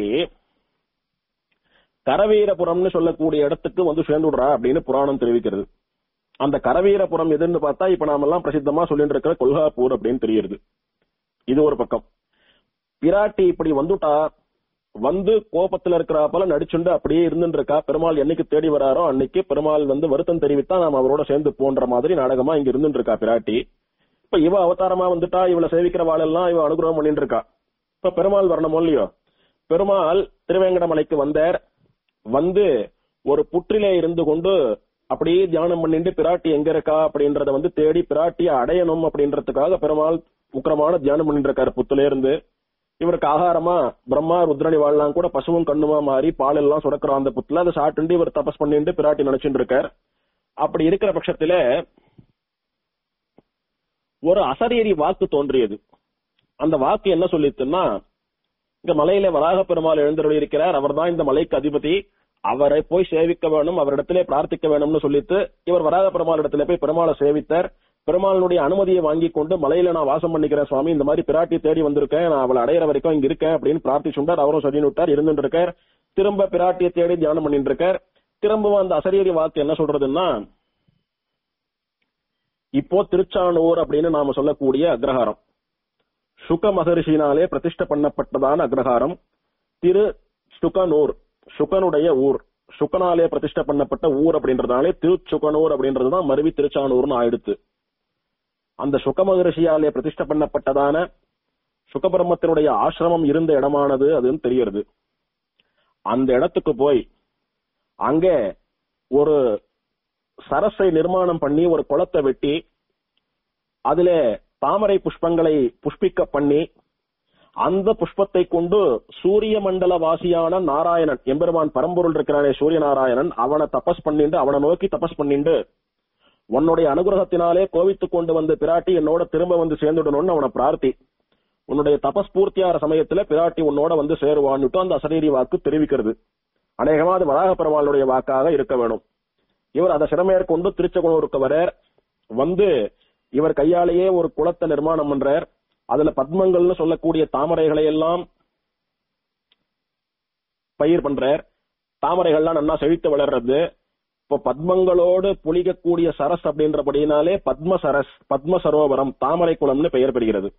கரவீரபுரம்னு சொல்லக்கூடிய இடத்துக்கு வந்து சேர்ந்துடுறா அப்படின்னு புராணம் தெரிவிக்கிறது அந்த கரவீரபுரம் எதுன்னு பார்த்தா இப்ப நாமெல்லாம் பிரசித்தமா சொல்லிட்டு இருக்கிற கொல்ஹாப்பூர் அப்படின்னு தெரியுது இது ஒரு பக்கம் பிராட்டி இப்படி வந்துட்டா வந்து கோபத்துல இருக்கிறாப்பல நடிச்சுண்டு அப்படியே இருந்துட்டு இருக்கா பெருமாள் என்னைக்கு தேடி வராரோ அன்னைக்கு பெருமாள் வந்து வருத்தம் தெரிவித்தா நாம் அவரோட சேர்ந்து போன்ற மாதிரி நாடகமா இங்க இருந்துட்டு இருக்கா பிராட்டி இப்ப இவ அவதாரமா வந்துட்டா இவளை சேவிக்கிற வாளெல்லாம் இவ அனுகிரகம் பண்ணிட்டு இருக்கா இப்ப பெருமாள் வரணுமோ இல்லையோ பெருமாள் திருவேங்கடமலைக்கு வந்தார் வந்து ஒரு புற்றிலே இருந்து கொண்டு அப்படியே தியானம் பண்ணிட்டு பிராட்டி எங்க இருக்கா அப்படின்றத வந்து தேடி பிராட்டியை அடையணும் அப்படின்றதுக்காக பெருமாள் உக்கிரமான தியானம் பண்ணிட்டு இருக்காரு புத்துல இருந்து இவருக்கு ஆகாரமா பிரம்மா ருத்ரணி வாழலாம் கூட பசுவும் கண்ணுமா மாறி பால் எல்லாம் சுடக்கிற அந்த புத்துல அதை சாப்பிட்டு இவர் தபஸ் பண்ணிட்டு பிராட்டி நினைச்சுட்டு இருக்கார் அப்படி இருக்கிற பட்சத்துல ஒரு அசரீரி வாக்கு தோன்றியது அந்த வாக்கு என்ன சொல்லித்துன்னா இங்க மலையில வராக பெருமாள் எழுந்தருளி இருக்கிறார் அவர்தான் இந்த மலைக்கு அதிபதி அவரை போய் சேவிக்க வேணும் அவரிடத்திலே பிரார்த்திக்க வேணும்னு சொல்லிட்டு இவர் வராக பெருமாள் இடத்துல போய் பெருமாளை சேவித்தார் பெருமாளுடைய அனுமதியை வாங்கி கொண்டு மலையில நான் வாசம் பண்ணிக்கிறேன் சுவாமி இந்த மாதிரி பிராட்டி தேடி வந்திருக்கேன் நான் அவளை அடையிற வரைக்கும் இங்க இருக்கேன் அப்படின்னு பிரார்த்திச்சுட்டார் அவரும் சொல்லின்னு விட்டார் இருந்துட்டு இருக்கார் திரும்ப பிராட்டியை தேடி தியானம் பண்ணிட்டு இருக்கார் திரும்பவும் அந்த அசரீரி வாக்கு என்ன சொல்றதுன்னா இப்போ திருச்சானூர் அப்படின்னு நாம சொல்லக்கூடிய அக்ரஹாரம் சுக மகரிஷினாலே பிரதிஷ்ட பண்ணப்பட்டதான அக்ரஹாரம் திரு சுகனூர் சுகனுடைய ஊர் சுகனாலே பிரதிஷ்ட பண்ணப்பட்ட ஊர் அப்படின்றதுனாலே திருச்சுகனூர் அப்படின்றதுதான் மருவி திருச்சானூர்னு ஆயிடுத்து அந்த சுக மகரிஷியாலே பிரதிஷ்ட பண்ணப்பட்டதான சுகபிரம்மத்தினுடைய ஆசிரமம் இருந்த இடமானது அதுன்னு தெரியறது அந்த இடத்துக்கு போய் அங்கே ஒரு சரஸை நிர்மாணம் பண்ணி ஒரு குளத்தை வெட்டி அதுல தாமரை புஷ்பங்களை புஷ்பிக்க பண்ணி அந்த புஷ்பத்தை கொண்டு சூரிய மண்டல வாசியான நாராயணன் எம்பெருமான் பரம்பொருள் இருக்கிறானே சூரிய நாராயணன் அவனை தபஸ் பண்ணிண்டு அவனை நோக்கி தபஸ் பண்ணிண்டு உன்னுடைய அனுகிரகத்தினாலே கோவித்து கொண்டு வந்த பிராட்டி என்னோட திரும்ப வந்து சேர்ந்துடணும்னு அவனை பிரார்த்தி உன்னுடைய தபஸ் பூர்த்தியார சமயத்துல பிராட்டி உன்னோட வந்து சேருவான்னுட்டு அந்த அசரீரி வாக்கு தெரிவிக்கிறது அநேகமா அது வராக பெருமாளுடைய வாக்காக இருக்க வேணும் இவர் அதை சிறமேற்கொண்டு திருச்செங்கோருக்கு வரார் வந்து இவர் கையாலேயே ஒரு குளத்தை நிர்மாணம் பண்றார் அதுல பத்மங்கள்னு சொல்லக்கூடிய தாமரைகளை எல்லாம் பயிர் பண்றார் தாமரைகள்லாம் நல்லா செழித்து வளர்றது இப்போ பத்மங்களோடு புளிக்கக்கூடிய சரஸ் அப்படின்றபடினாலே பத்ம சரஸ் பத்ம சரோவரம் தாமரை குளம்னு பெயர் பெறுகிறது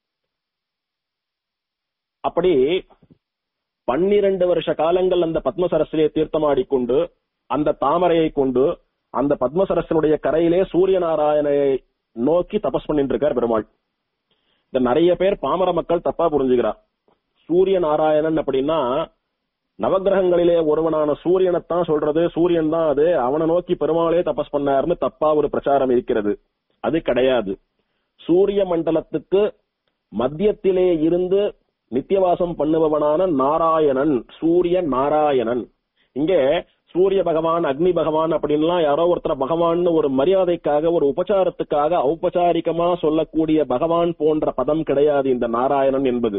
அப்படி பன்னிரண்டு வருஷ காலங்கள் அந்த பத்மசரஸிலே தீர்த்தமாடிக்கொண்டு அந்த தாமரையை கொண்டு அந்த பத்மசரசனுடைய கரையிலே சூரிய நாராயணனை நோக்கி தபஸ் பண்ணிட்டு இருக்கார் பெருமாள் இந்த நிறைய பேர் பாமர மக்கள் தப்பா புரிஞ்சுக்கிறா சூரிய நாராயணன் அப்படின்னா நவகிரகங்களிலே ஒருவனான சூரியனைத்தான் சொல்றது சூரியன் தான் அது அவனை நோக்கி பெருமாளே தபஸ் பண்ணாருன்னு தப்பா ஒரு பிரச்சாரம் இருக்கிறது அது கிடையாது சூரிய மண்டலத்துக்கு மத்தியத்திலே இருந்து நித்தியவாசம் பண்ணுபவனான நாராயணன் சூரிய நாராயணன் இங்கே சூரிய பகவான் அக்னி பகவான் அப்படின்லாம் யாரோ ஒருத்தர் பகவான் ஒரு மரியாதைக்காக ஒரு உபச்சாரத்துக்காக ஔபச்சாரிகமா சொல்லக்கூடிய பகவான் போன்ற பதம் கிடையாது இந்த நாராயணன் என்பது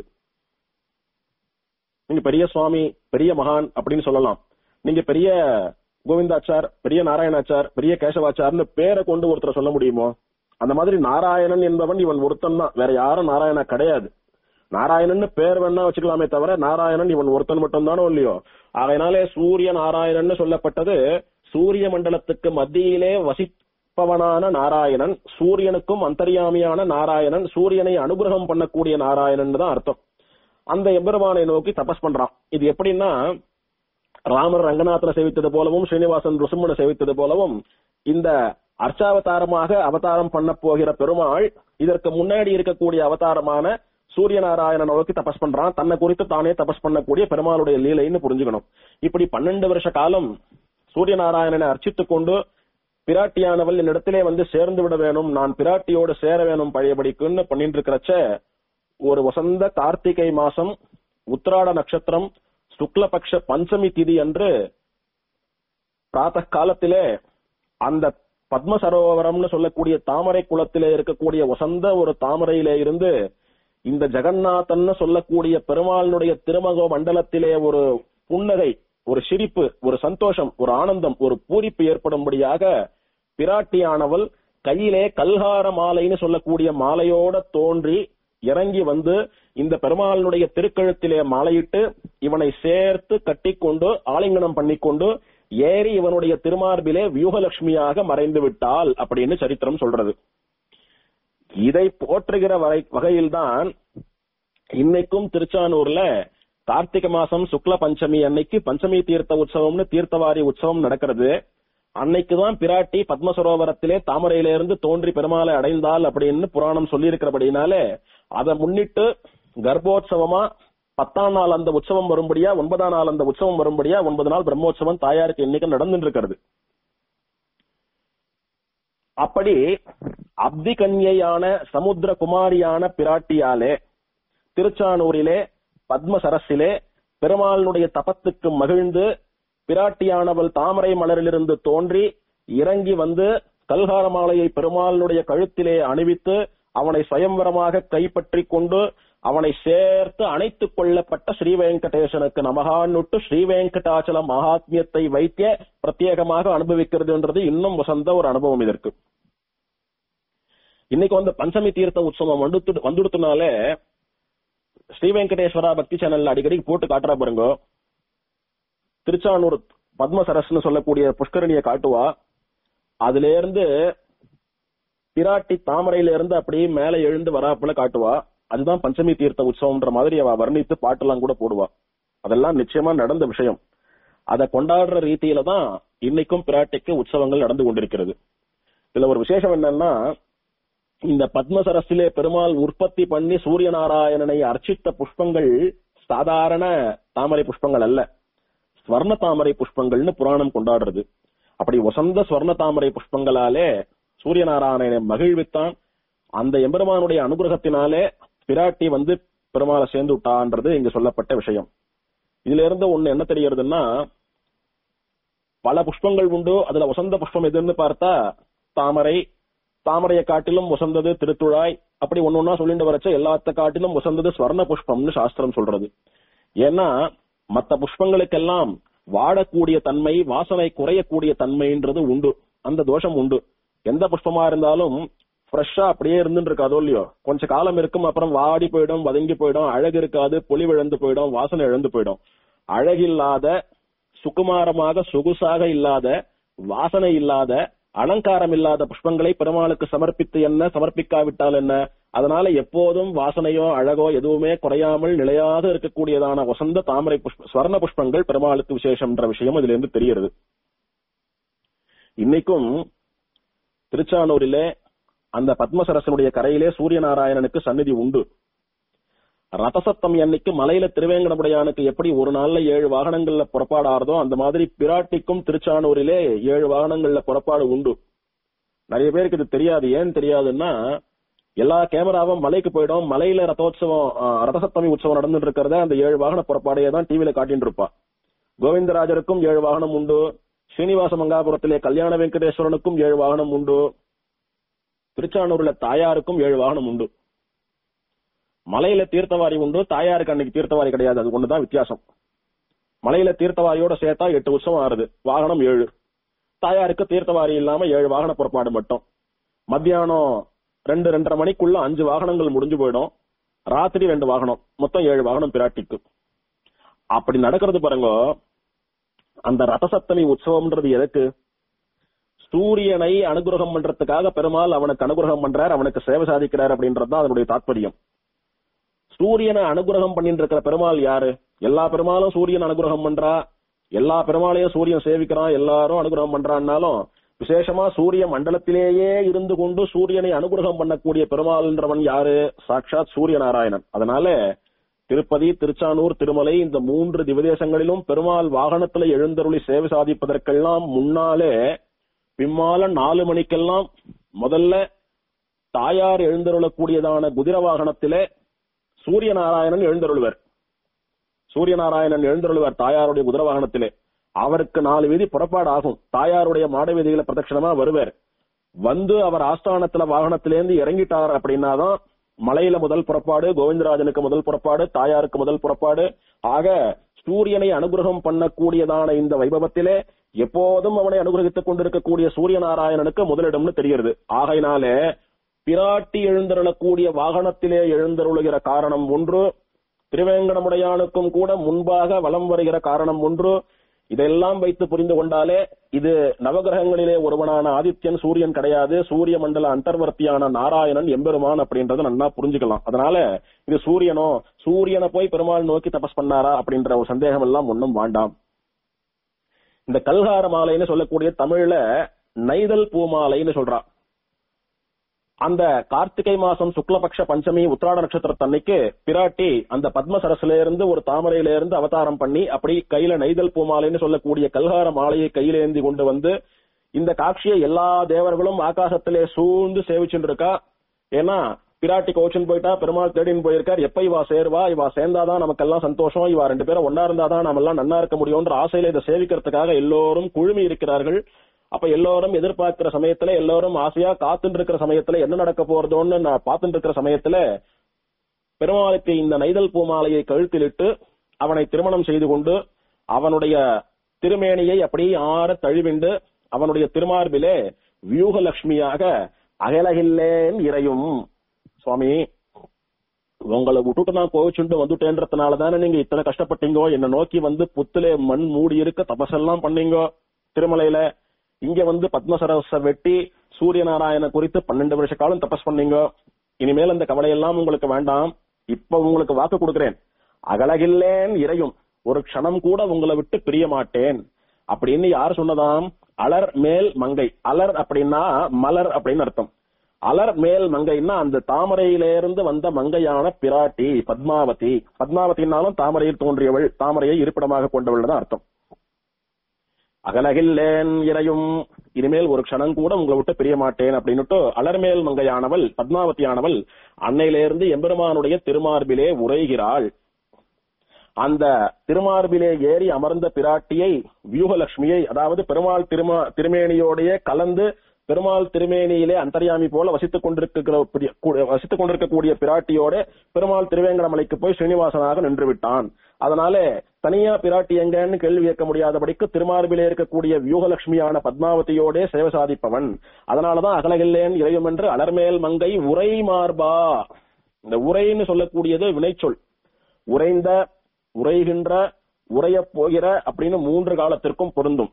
நீங்க பெரிய சுவாமி பெரிய மகான் அப்படின்னு சொல்லலாம் நீங்க பெரிய கோவிந்தாச்சார் பெரிய நாராயணாச்சார் பெரிய கேசவாச்சார்னு பேரை கொண்டு ஒருத்தர் சொல்ல முடியுமோ அந்த மாதிரி நாராயணன் என்பவன் இவன் ஒருத்தன் தான் வேற யாரும் நாராயணா கிடையாது நாராயணன் பேர் வேணா வச்சுக்கலாமே தவிர நாராயணன் இவன் ஒருத்தன் மட்டும் தானோ இல்லையோ அதனாலே சூரிய நாராயணன் சொல்லப்பட்டது சூரிய மண்டலத்துக்கு மத்தியிலே வசிப்பவனான நாராயணன் சூரியனுக்கும் அந்தர்யாமியான நாராயணன் சூரியனை அனுகிரகம் பண்ணக்கூடிய நாராயணன் தான் அர்த்தம் அந்த எம்பெருமானை நோக்கி தபஸ் பண்றான் இது எப்படின்னா ராமர் ரங்கநாதனை சேவித்தது போலவும் ஸ்ரீனிவாசன் ருசுமனை சேவித்தது போலவும் இந்த அர்ச்சாவதாரமாக அவதாரம் பண்ண போகிற பெருமாள் இதற்கு முன்னாடி இருக்கக்கூடிய அவதாரமான சூரிய நாராயணன் நோக்கி தபஸ் பண்றான் தன்னை குறித்து தானே தபஸ் பண்ணக்கூடிய பெருமாளுடைய லீலைன்னு புரிஞ்சுக்கணும் இப்படி பன்னெண்டு வருஷ காலம் சூரிய நாராயணனை அர்ச்சித்துக் கொண்டு பிராட்டியானவள் என்னிடத்திலே வந்து சேர்ந்து விட வேணும் நான் பிராட்டியோடு சேர வேணும் பழையபடிக்குன்னு பண்ணிட்டு இருக்கிறச்ச ஒரு வசந்த கார்த்திகை மாசம் உத்திராட நட்சத்திரம் சுக்லபக்ஷ பஞ்சமி திதி அன்று பிராத்த காலத்திலே அந்த பத்ம சரோவரம்னு சொல்லக்கூடிய தாமரை குளத்திலே இருக்கக்கூடிய வசந்த ஒரு தாமரையிலே இருந்து இந்த ஜெகநாதன் சொல்லக்கூடிய பெருமாளுடைய திருமக மண்டலத்திலே ஒரு புன்னகை ஒரு சிரிப்பு ஒரு சந்தோஷம் ஒரு ஆனந்தம் ஒரு பூரிப்பு ஏற்படும்படியாக பிராட்டியானவள் கையிலே கல்கார மாலைன்னு சொல்லக்கூடிய மாலையோட தோன்றி இறங்கி வந்து இந்த பெருமாளுடைய திருக்கழுத்திலே மாலையிட்டு இவனை சேர்த்து கட்டிக்கொண்டு ஆலிங்கனம் பண்ணிக்கொண்டு ஏறி இவனுடைய திருமார்பிலே வியூகலட்சுமியாக மறைந்து விட்டாள் அப்படின்னு சரித்திரம் சொல்றது இதை போற்றுகிற வரை வகையில்தான் இன்னைக்கும் திருச்சானூர்ல கார்த்திகை மாசம் சுக்ல பஞ்சமி அன்னைக்கு பஞ்சமி தீர்த்த உற்சவம்னு தீர்த்தவாரி உற்சவம் நடக்கிறது அன்னைக்குதான் பிராட்டி பத்மசரோவரத்திலே தாமரையிலிருந்து தோன்றி பெருமாளை அடைந்தாள் அப்படின்னு புராணம் சொல்லி இருக்கிறபடினாலே அதை முன்னிட்டு கர்ப்போற்சவமா பத்தாம் நாள் அந்த உற்சவம் வரும்படியா ஒன்பதாம் நாள் அந்த உற்சவம் வரும்படியா ஒன்பது நாள் பிரம்மோற்சவம் தாயாருக்கு இன்னைக்கு நடந்துட்டு இருக்கிறது அப்படி அப்தி கன்யையான சமுத்திர குமாரியான பிராட்டியாலே திருச்சானூரிலே பத்ம சரஸிலே பெருமாளுடைய தபத்துக்கு மகிழ்ந்து பிராட்டியானவள் தாமரை மலரிலிருந்து தோன்றி இறங்கி வந்து கல்கார மாலையை பெருமாளுடைய கழுத்திலே அணிவித்து அவனை சுயம்பரமாக கைப்பற்றி கொண்டு அவனை சேர்த்து அணைத்துக் கொள்ளப்பட்ட ஸ்ரீ வெங்கடேசனுக்கு நமகான்னுட்டு ஸ்ரீ வெங்கடாச்சல மகாத்மியத்தை வைத்திய பிரத்யேகமாக அனுபவிக்கிறதுன்றது இன்னும் வசந்த ஒரு அனுபவம் இதற்கு இன்னைக்கு வந்து பஞ்சமி தீர்த்த உற்சவம் வந்துட்டு வந்துடுத்துனாலே ஸ்ரீ வெங்கடேஸ்வரா பக்தி சேனல்ல அடிக்கடி போட்டு காட்டுறா பாருங்க திருச்சானூர் பத்ம சரஸ்னு சொல்லக்கூடிய புஷ்கரணியை காட்டுவா அதுல இருந்து பிராட்டி தாமரையில இருந்து அப்படியே மேல எழுந்து வராப்புல காட்டுவா அதுதான் பஞ்சமி தீர்த்த உற்சவம்ன்ற மாதிரி அவ வர்ணித்து பாட்டெல்லாம் கூட போடுவா அதெல்லாம் நிச்சயமா நடந்த விஷயம் அதை கொண்டாடுற ரீதியில தான் இன்னைக்கும் பிராட்டிக்கு உற்சவங்கள் நடந்து கொண்டிருக்கிறது இதுல ஒரு விசேஷம் என்னன்னா இந்த பத்மசரஸிலே பெருமாள் உற்பத்தி பண்ணி சூரிய நாராயணனை அர்ச்சித்த புஷ்பங்கள் சாதாரண தாமரை புஷ்பங்கள் அல்ல ஸ்வர்ண தாமரை புஷ்பங்கள்னு புராணம் கொண்டாடுறது அப்படி வசந்த ஸ்வர்ண தாமரை புஷ்பங்களாலே சூரிய நாராயணனை மகிழ்வித்தான் அந்த எம்பெருமானுடைய அனுகிரகத்தினாலே பிராட்டி வந்து பெருமாளை சேர்ந்து விட்டான்றது இங்க சொல்லப்பட்ட விஷயம் இதுல இருந்து ஒண்ணு என்ன தெரியறதுன்னா பல புஷ்பங்கள் உண்டு அதுல வசந்த புஷ்பம் எதுன்னு பார்த்தா தாமரை தாமரையை காட்டிலும் வசந்தது திருத்துழாய் அப்படி ஒன்னு ஒன்னா சொல்லிட்டு வரச்ச எல்லாத்த காட்டிலும் வசந்தது ஸ்வர்ண புஷ்பம்னு சாஸ்திரம் சொல்றது ஏன்னா மத்த புஷ்பங்களுக்கெல்லாம் வாடக்கூடிய தன்மை வாசனை குறையக்கூடிய தன்மைன்றது உண்டு அந்த தோஷம் உண்டு எந்த புஷ்பமா இருந்தாலும் ஃப்ரெஷ்ஷா அப்படியே இருந்துட்டு இருக்காதோ இல்லையோ கொஞ்ச காலம் இருக்கும் அப்புறம் வாடி போயிடும் வதங்கி போயிடும் அழகு இருக்காது பொலிவு இழந்து போயிடும் வாசனை இழந்து போயிடும் அழகில்லாத சுகுமாரமாக சொகுசாக இல்லாத வாசனை இல்லாத அலங்காரம் இல்லாத புஷ்பங்களை பெருமாளுக்கு சமர்ப்பித்து என்ன சமர்ப்பிக்காவிட்டால் என்ன அதனால எப்போதும் வாசனையோ அழகோ எதுவுமே குறையாமல் நிலையாக இருக்கக்கூடியதான வசந்த தாமரை புஷ்ப ஸ்வர்ண புஷ்பங்கள் பெருமாளுக்கு விசேஷம்ன்ற விஷயம் இதுல இருந்து தெரிகிறது இன்னைக்கும் திருச்சானூரிலே அந்த பத்மசரசனுடைய கரையிலே சூரிய நாராயணனுக்கு சந்நிதி உண்டு ரதசப்தமி அன்னைக்கு மலையில திருவேங்கடமுடையானுக்கு எப்படி ஒரு நாள்ல ஏழு வாகனங்கள்ல புறப்பாடு ஆறுதோ அந்த மாதிரி பிராட்டிக்கும் திருச்சானூரிலே ஏழு வாகனங்கள்ல புறப்பாடு உண்டு நிறைய பேருக்கு இது தெரியாது ஏன் தெரியாதுன்னா எல்லா கேமராவும் மலைக்கு போயிடும் மலையில ரதோத்சவம் அஹ், ரதசப்தமி உற்சவம் நடந்துட்டு இருக்கிறத அந்த ஏழு வாகன புறப்பாடையே தான் டிவியில காட்டிட்டு இருப்பா கோவிந்தராஜருக்கும் ஏழு வாகனம் உண்டு ஸ்ரீனிவாச மங்காபுரத்திலே கல்யாண வெங்கடேஸ்வரனுக்கும் ஏழு வாகனம் உண்டு திருச்சானூர்ல தாயாருக்கும் ஏழு வாகனம் உண்டு மலையில தீர்த்தவாரி உண்டு தாயாருக்கு அன்னைக்கு தீர்த்தவாரி கிடையாது அது ஒண்ணுதான் வித்தியாசம் மலையில தீர்த்தவாரியோட சேர்த்தா எட்டு வருஷம் ஆறுது வாகனம் ஏழு தாயாருக்கு தீர்த்தவாரி இல்லாம ஏழு வாகன புறப்பாடு மட்டும் மத்தியானம் ரெண்டு ரெண்டரை மணிக்குள்ள அஞ்சு வாகனங்கள் முடிஞ்சு போயிடும் ராத்திரி ரெண்டு வாகனம் மொத்தம் ஏழு வாகனம் பிராட்டிக்கு அப்படி நடக்கிறது பாருங்க அந்த ரதசப்தமி உற்சவம்ன்றது எதுக்கு சூரியனை அனுகிரகம் பண்றதுக்காக பெருமாள் அவனுக்கு அனுகிரகம் பண்றார் அவனுக்கு சேவை சாதிக்கிறார் அப்படின்றது தான் அதனுடைய தாத்பரியம் சூரியனை அனுகிரகம் பண்ணிட்டு இருக்கிற பெருமாள் யாரு எல்லா பெருமாளும் சூரியன் அனுகிரகம் பண்றா எல்லா பெருமாளையும் சூரியன் சேவிக்கிறான் எல்லாரும் அனுகிரகம் பண்றான்னாலும் விசேஷமா சூரிய மண்டலத்திலேயே இருந்து கொண்டு சூரியனை அனுகிரகம் பண்ணக்கூடிய பெருமாள்ன்றவன் யாரு சாட்சாத் சூரிய நாராயணன் அதனால திருப்பதி திருச்சானூர் திருமலை இந்த மூன்று திவதேசங்களிலும் பெருமாள் வாகனத்துல எழுந்தருளி சேவை சாதிப்பதற்கெல்லாம் முன்னாலே பிம்மால நாலு மணிக்கெல்லாம் முதல்ல தாயார் எழுந்தருளக்கூடியதான குதிர வாகனத்திலே சூரிய நாராயணன் எழுந்தருள்வர் சூரிய நாராயணன் எழுந்தருள்வர் தாயாருடைய குதிர வாகனத்திலே அவருக்கு நாலு வீதி புறப்பாடு ஆகும் தாயாருடைய மாட வீதிகளை பிரதட்சணமா வருவார் வந்து அவர் ஆஸ்தானத்துல வாகனத்திலேருந்து இறங்கிட்டார் அப்படின்னாதான் மலையில முதல் புறப்பாடு கோவிந்தராஜனுக்கு முதல் புறப்பாடு தாயாருக்கு முதல் புறப்பாடு ஆக சூரியனை அனுகிரகம் பண்ணக்கூடியதான இந்த வைபவத்திலே எப்போதும் அவனை அனுகிரகித்துக் கொண்டிருக்கக்கூடிய சூரிய நாராயணனுக்கு முதலிடம்னு தெரிகிறது ஆகையினாலே பிராட்டி எழுந்தருளக்கூடிய வாகனத்திலே எழுந்தருளுகிற காரணம் ஒன்று திருவேங்கடமுடையானுக்கும் கூட முன்பாக வலம் வருகிற காரணம் ஒன்று இதெல்லாம் வைத்து புரிந்து கொண்டாலே இது நவகிரகங்களிலே ஒருவனான ஆதித்யன் சூரியன் கிடையாது சூரிய மண்டல அந்தர்வர்த்தியான நாராயணன் எம்பெருமான் அப்படின்றத நல்லா புரிஞ்சுக்கலாம் அதனால இது சூரியனோ சூரியனை போய் பெருமாள் நோக்கி தபஸ் பண்ணாரா அப்படின்ற ஒரு சந்தேகம் எல்லாம் ஒன்றும் வேண்டாம் இந்த கல்கார மாலைன்னு சொல்லக்கூடிய தமிழ்ல நைதல் பூமாலைன்னு சொல்றா அந்த கார்த்திகை மாசம் சுக்லபக்ஷ பஞ்சமி உத்திராட நட்சத்திரத்தன்னைக்கு பிராட்டி அந்த பத்ம சரஸ்ல இருந்து ஒரு தாமரையில இருந்து அவதாரம் பண்ணி அப்படி கையில நெய்தல் பூமாலைன்னு சொல்லக்கூடிய கல்கார மாலையை கையில ஏந்தி கொண்டு வந்து இந்த காட்சியை எல்லா தேவர்களும் ஆகாசத்திலே சூழ்ந்து சேவிச்சுட்டு இருக்கா ஏன்னா பிராட்டி கோச்சின் போயிட்டா பெருமாள் தேடின்னு போயிருக்கார் எப்ப இவா சேர்வா இவா சேர்ந்தாதான் நமக்கெல்லாம் சந்தோஷம் இவா ரெண்டு பேரும் ஒன்னா இருந்தாதான் நாம எல்லாம் நன்னா இருக்க முடியும்ன்ற ஆசையில இதை சேவிக்கிறதுக்காக எல்லோரும் குழுமி இருக்கிறார்கள் அப்ப எல்லோரும் எதிர்பார்க்கிற சமயத்துல எல்லோரும் ஆசையா காத்துட்டு இருக்கிற சமயத்துல என்ன நடக்க போறதோன்னு நான் பார்த்துட்டு இருக்கிற சமயத்துல பெருமாளுக்கு இந்த நைதல் பூமாலையை கழுத்திலிட்டு அவனை திருமணம் செய்து கொண்டு அவனுடைய திருமேனியை அப்படியே ஆற தழுவிண்டு அவனுடைய திருமார்பிலே வியூகலட்சுமியாக அகலகில்லேன் இறையும் சுவாமி உங்களை விட்டுட்டு நான் கோவிச்சுண்டு வந்துட்டேன்றதுனால தானே நீங்க இத்தனை கஷ்டப்பட்டீங்கோ என்ன நோக்கி வந்து புத்துல மண் மூடி இருக்க தபசெல்லாம் பண்ணீங்கோ திருமலையில இங்க வந்து பத்மசரஸ வெட்டி சூரிய நாராயண குறித்து பன்னெண்டு வருஷ காலம் தபஸ் பண்ணீங்க இனிமேல் அந்த கவலையெல்லாம் உங்களுக்கு வேண்டாம் இப்ப உங்களுக்கு வாக்கு கொடுக்கிறேன் அகலகில்லேன் இறையும் ஒரு க்ஷணம் கூட உங்களை விட்டு பிரிய மாட்டேன் அப்படின்னு யார் சொன்னதாம் அலர் மேல் மங்கை அலர் அப்படின்னா மலர் அப்படின்னு அர்த்தம் அலர் மேல் மங்கைன்னா அந்த தாமரையிலிருந்து வந்த மங்கையான பிராட்டி பத்மாவதி பத்மாவதினாலும் தாமரையில் தோன்றியவள் தாமரையை இருப்பிடமாக கொண்டவள் தான் அர்த்தம் அகலகில்லேன் இறையும் இனிமேல் ஒரு க்ஷணம் கூட உங்களை விட்டு பிரிய மாட்டேன் அப்படின்னுட்டு அலர்மேல் மங்கையானவள் பத்மாவதியானவள் அன்னையிலிருந்து எம்பெருமானுடைய திருமார்பிலே உரைகிறாள் அந்த திருமார்பிலே ஏறி அமர்ந்த பிராட்டியை வியூகலட்சுமியை அதாவது பெருமாள் திருமா திருமேனியோடைய கலந்து பெருமாள் திருமேனியிலே அந்தர்யாமி போல வசித்துக் கொண்டிருக்கிற வசித்துக் கொண்டிருக்கக்கூடிய பிராட்டியோட பெருமாள் திருவேங்கடமலைக்கு போய் ஸ்ரீனிவாசனாக நின்று விட்டான் அதனால தனியா பிராட்டி எங்கன்னு கேள்வி கேட்க முடியாதபடிக்கு திருமார்பிலே இருக்கக்கூடிய வியூகலட்சுமியான பத்மாவதியோட சேவை சாதிப்பவன் அதனாலதான் அகலகில்லேன் இறையும் என்று அலர்மேல் மங்கை உரை மார்பா இந்த உரைன்னு சொல்லக்கூடியது வினைச்சொல் உறைந்த உரைகின்ற உரையப் போகிற அப்படின்னு மூன்று காலத்திற்கும் பொருந்தும்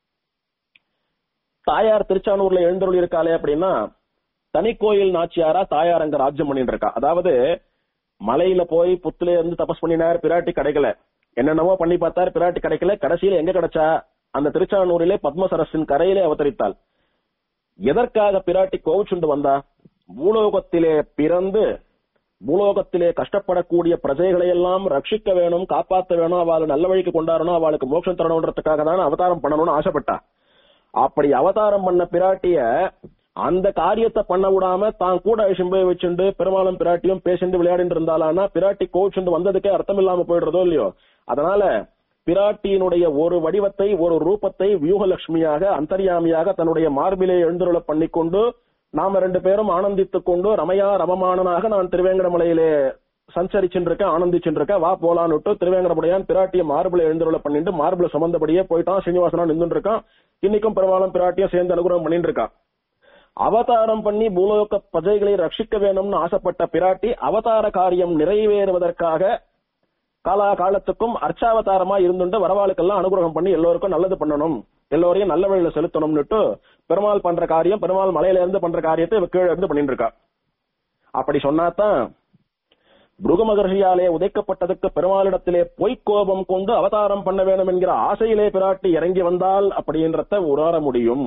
தாயார் திருச்சானூர்ல எழுந்தருள் இருக்காளே அப்படின்னா தனி கோயில் நாச்சியாரா தாயார் அங்க ராஜ்யம் பண்ணிட்டு இருக்கா அதாவது மலையில போய் புத்துல இருந்து தபஸ் பண்ணினார் பிராட்டி கிடைக்கல என்னென்னவோ பண்ணி பார்த்தார் பிராட்டி கிடைக்கல கடைசியில எங்க கிடைச்சா அந்த திருச்சானூரிலே பத்மசரஸின் கரையிலே அவதரித்தாள் எதற்காக பிராட்டி கோவிச்சுண்டு வந்தா பூலோகத்திலே பிறந்து பூலோகத்திலே கஷ்டப்படக்கூடிய பிரஜைகளை எல்லாம் ரட்சிக்க வேணும் காப்பாத்த வேணும் அவளை நல்ல வழிக்கு கொண்டாடணும் அவளுக்கு மோட்சம் தரணுன்றதுக்காக தான் அவதாரம் பண்ணணும்னு ஆசைப்பட்டா அப்படி அவதாரம் பண்ண பிராட்டிய அந்த காரியத்தை பண்ண விடாம தான் கூட போய் வச்சுண்டு பெருமாளும் பிராட்டியும் பேசிண்டு விளையாடிட்டு இருந்தாலானா பிராட்டி கோச்சுண்டு வந்ததுக்கே அர்த்தம் இல்லாம போயிடுறதோ இல்லையோ அதனால பிராட்டியினுடைய ஒரு வடிவத்தை ஒரு ரூபத்தை வியூகலட்சுமியாக அந்தர்யாமியாக தன்னுடைய மார்பிலே எழுந்துருள பண்ணிக்கொண்டு நாம ரெண்டு பேரும் ஆனந்தித்துக் கொண்டு ரமையா ரமமானனாக நான் திருவேங்கடமலையிலே சஞ்சரிச்சுருக்கேன் ஆனந்திச்சுருக்கேன் வா போலான்னுட்டு திருவேங்கடமுடையான் பிராட்டிய மார்பிள எழுந்துருள பண்ணிட்டு மார்பிள சுமந்தபடியே போயிட்டான் சீனிவாசனா நின்று இருக்கான் இன்னைக்கும் பெருமாளும் பிராட்டியும் சேர்ந்து அனுகிரகம் பண்ணிட்டு இருக்கான் அவதாரம் பண்ணி பூலோக பிரஜைகளை ரட்சிக்க வேணும்னு ஆசைப்பட்ட பிராட்டி அவதார காரியம் நிறைவேறுவதற்காக காலா காலத்துக்கும் அர்ச்சாவதாரமா இருந்துட்டு வரவாளுக்கெல்லாம் அனுகிரகம் பண்ணி எல்லோருக்கும் நல்லது பண்ணணும் எல்லோரையும் நல்ல வழியில செலுத்தணும்னுட்டு பெருமாள் பண்ற காரியம் பெருமாள் மலையில இருந்து பண்ற காரியத்தை இவ கீழே இருந்து பண்ணிட்டு இருக்கா அப்படி சொன்னாதான் புருக மகர்ஷியாலே உதைக்கப்பட்டதுக்கு பெருமாளிடத்திலே பொய்க்கோபம் கொண்டு அவதாரம் பண்ண வேண்டும் என்கிற ஆசையிலே பிராட்டி இறங்கி வந்தால் அப்படின்றத உணர முடியும்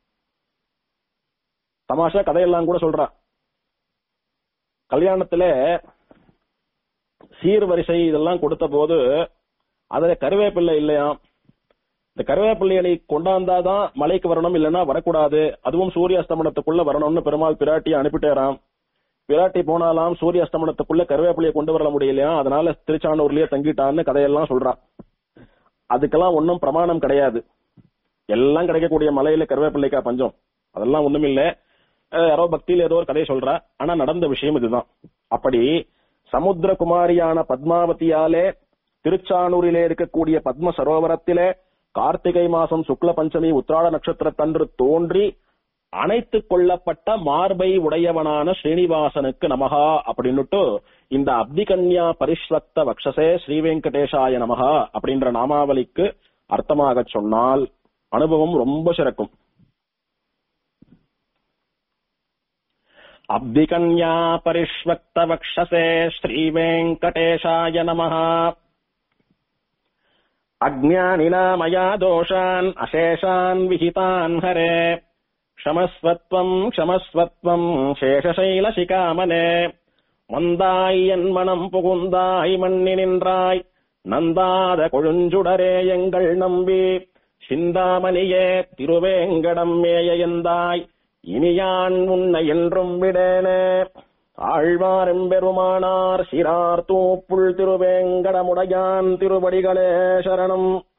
தமாஷா கதையெல்லாம் கூட சொல்றா கல்யாணத்துல சீர்வரிசை இதெல்லாம் கொடுத்த போது அதுல கருவேப்பிள்ளை இல்லையாம் இந்த கருவேப்பிள்ளையை கொண்டாந்தாதான் மலைக்கு வரணும் இல்லைன்னா வரக்கூடாது அதுவும் சூரிய அஸ்தமனத்துக்குள்ள வரணும்னு பெருமாள் பிராட்டியை அனுப்பிட்டேராம் பிராட்டி போனாலாம் சூரிய அஸ்தமனத்துக்குள்ள கருவேப்பிள்ளையை கொண்டு வர முடியலையா அதனால திருச்சானூர்லயே தங்கிட்டான்னு கதையெல்லாம் சொல்றா அதுக்கெல்லாம் ஒன்னும் பிரமாணம் கிடையாது எல்லாம் கிடைக்கக்கூடிய மலையில கருவேப்பிள்ளைக்கா பஞ்சம் அதெல்லாம் ஒண்ணும் இல்ல அஹ் யாரோ பக்தியில ஏதோ ஒரு கதையை சொல்றா ஆனா நடந்த விஷயம் இதுதான் அப்படி சமுத்திரகுமாரியான பத்மாவதியாலே திருச்சானூரிலே இருக்கக்கூடிய பத்ம சரோவரத்திலே கார்த்திகை மாசம் சுக்ல பஞ்சமி உத்திராட நட்சத்திரத்தன்று தோன்றி அணைத்துக் கொள்ளப்பட்ட மார்பை உடையவனான ஸ்ரீனிவாசனுக்கு நமகா அப்படின்னுட்டு இந்த அப்திகன்யா பரிஸ்வக்த வக்ஷசே ஸ்ரீ வெங்கடேஷாய நமகா அப்படின்ற நாமாவலிக்கு அர்த்தமாக சொன்னால் அனுபவம் ரொம்ப சிறக்கும் அப்திகன்யா பரிஷ்வக்த வக்ஷசே ஸ்ரீ வெங்கடேஷாய நமஹா அஜ்ஞானினா மயா தோஷான் அசேஷான் விஹிதான் ஹரே க்ஷமஸ்வத்வம் க்ஷமஸ்வத்வம் சேஷசைலசிகாமனே வந்தாய் என் மனம் புகுந்தாய் மண்ணி நின்றாய் நந்தாத கொழுஞ்சுடரே எங்கள் நம்பி சிந்தாமணியே திருவேங்கடம் மேய எந்தாய் இனியான் உன்னை என்றும் விடேனே ஆழ்வாரும் பெருமானார் சிறார் தூப்புள் திருவேங்கடமுடையான் திருவடிகளே சரணம்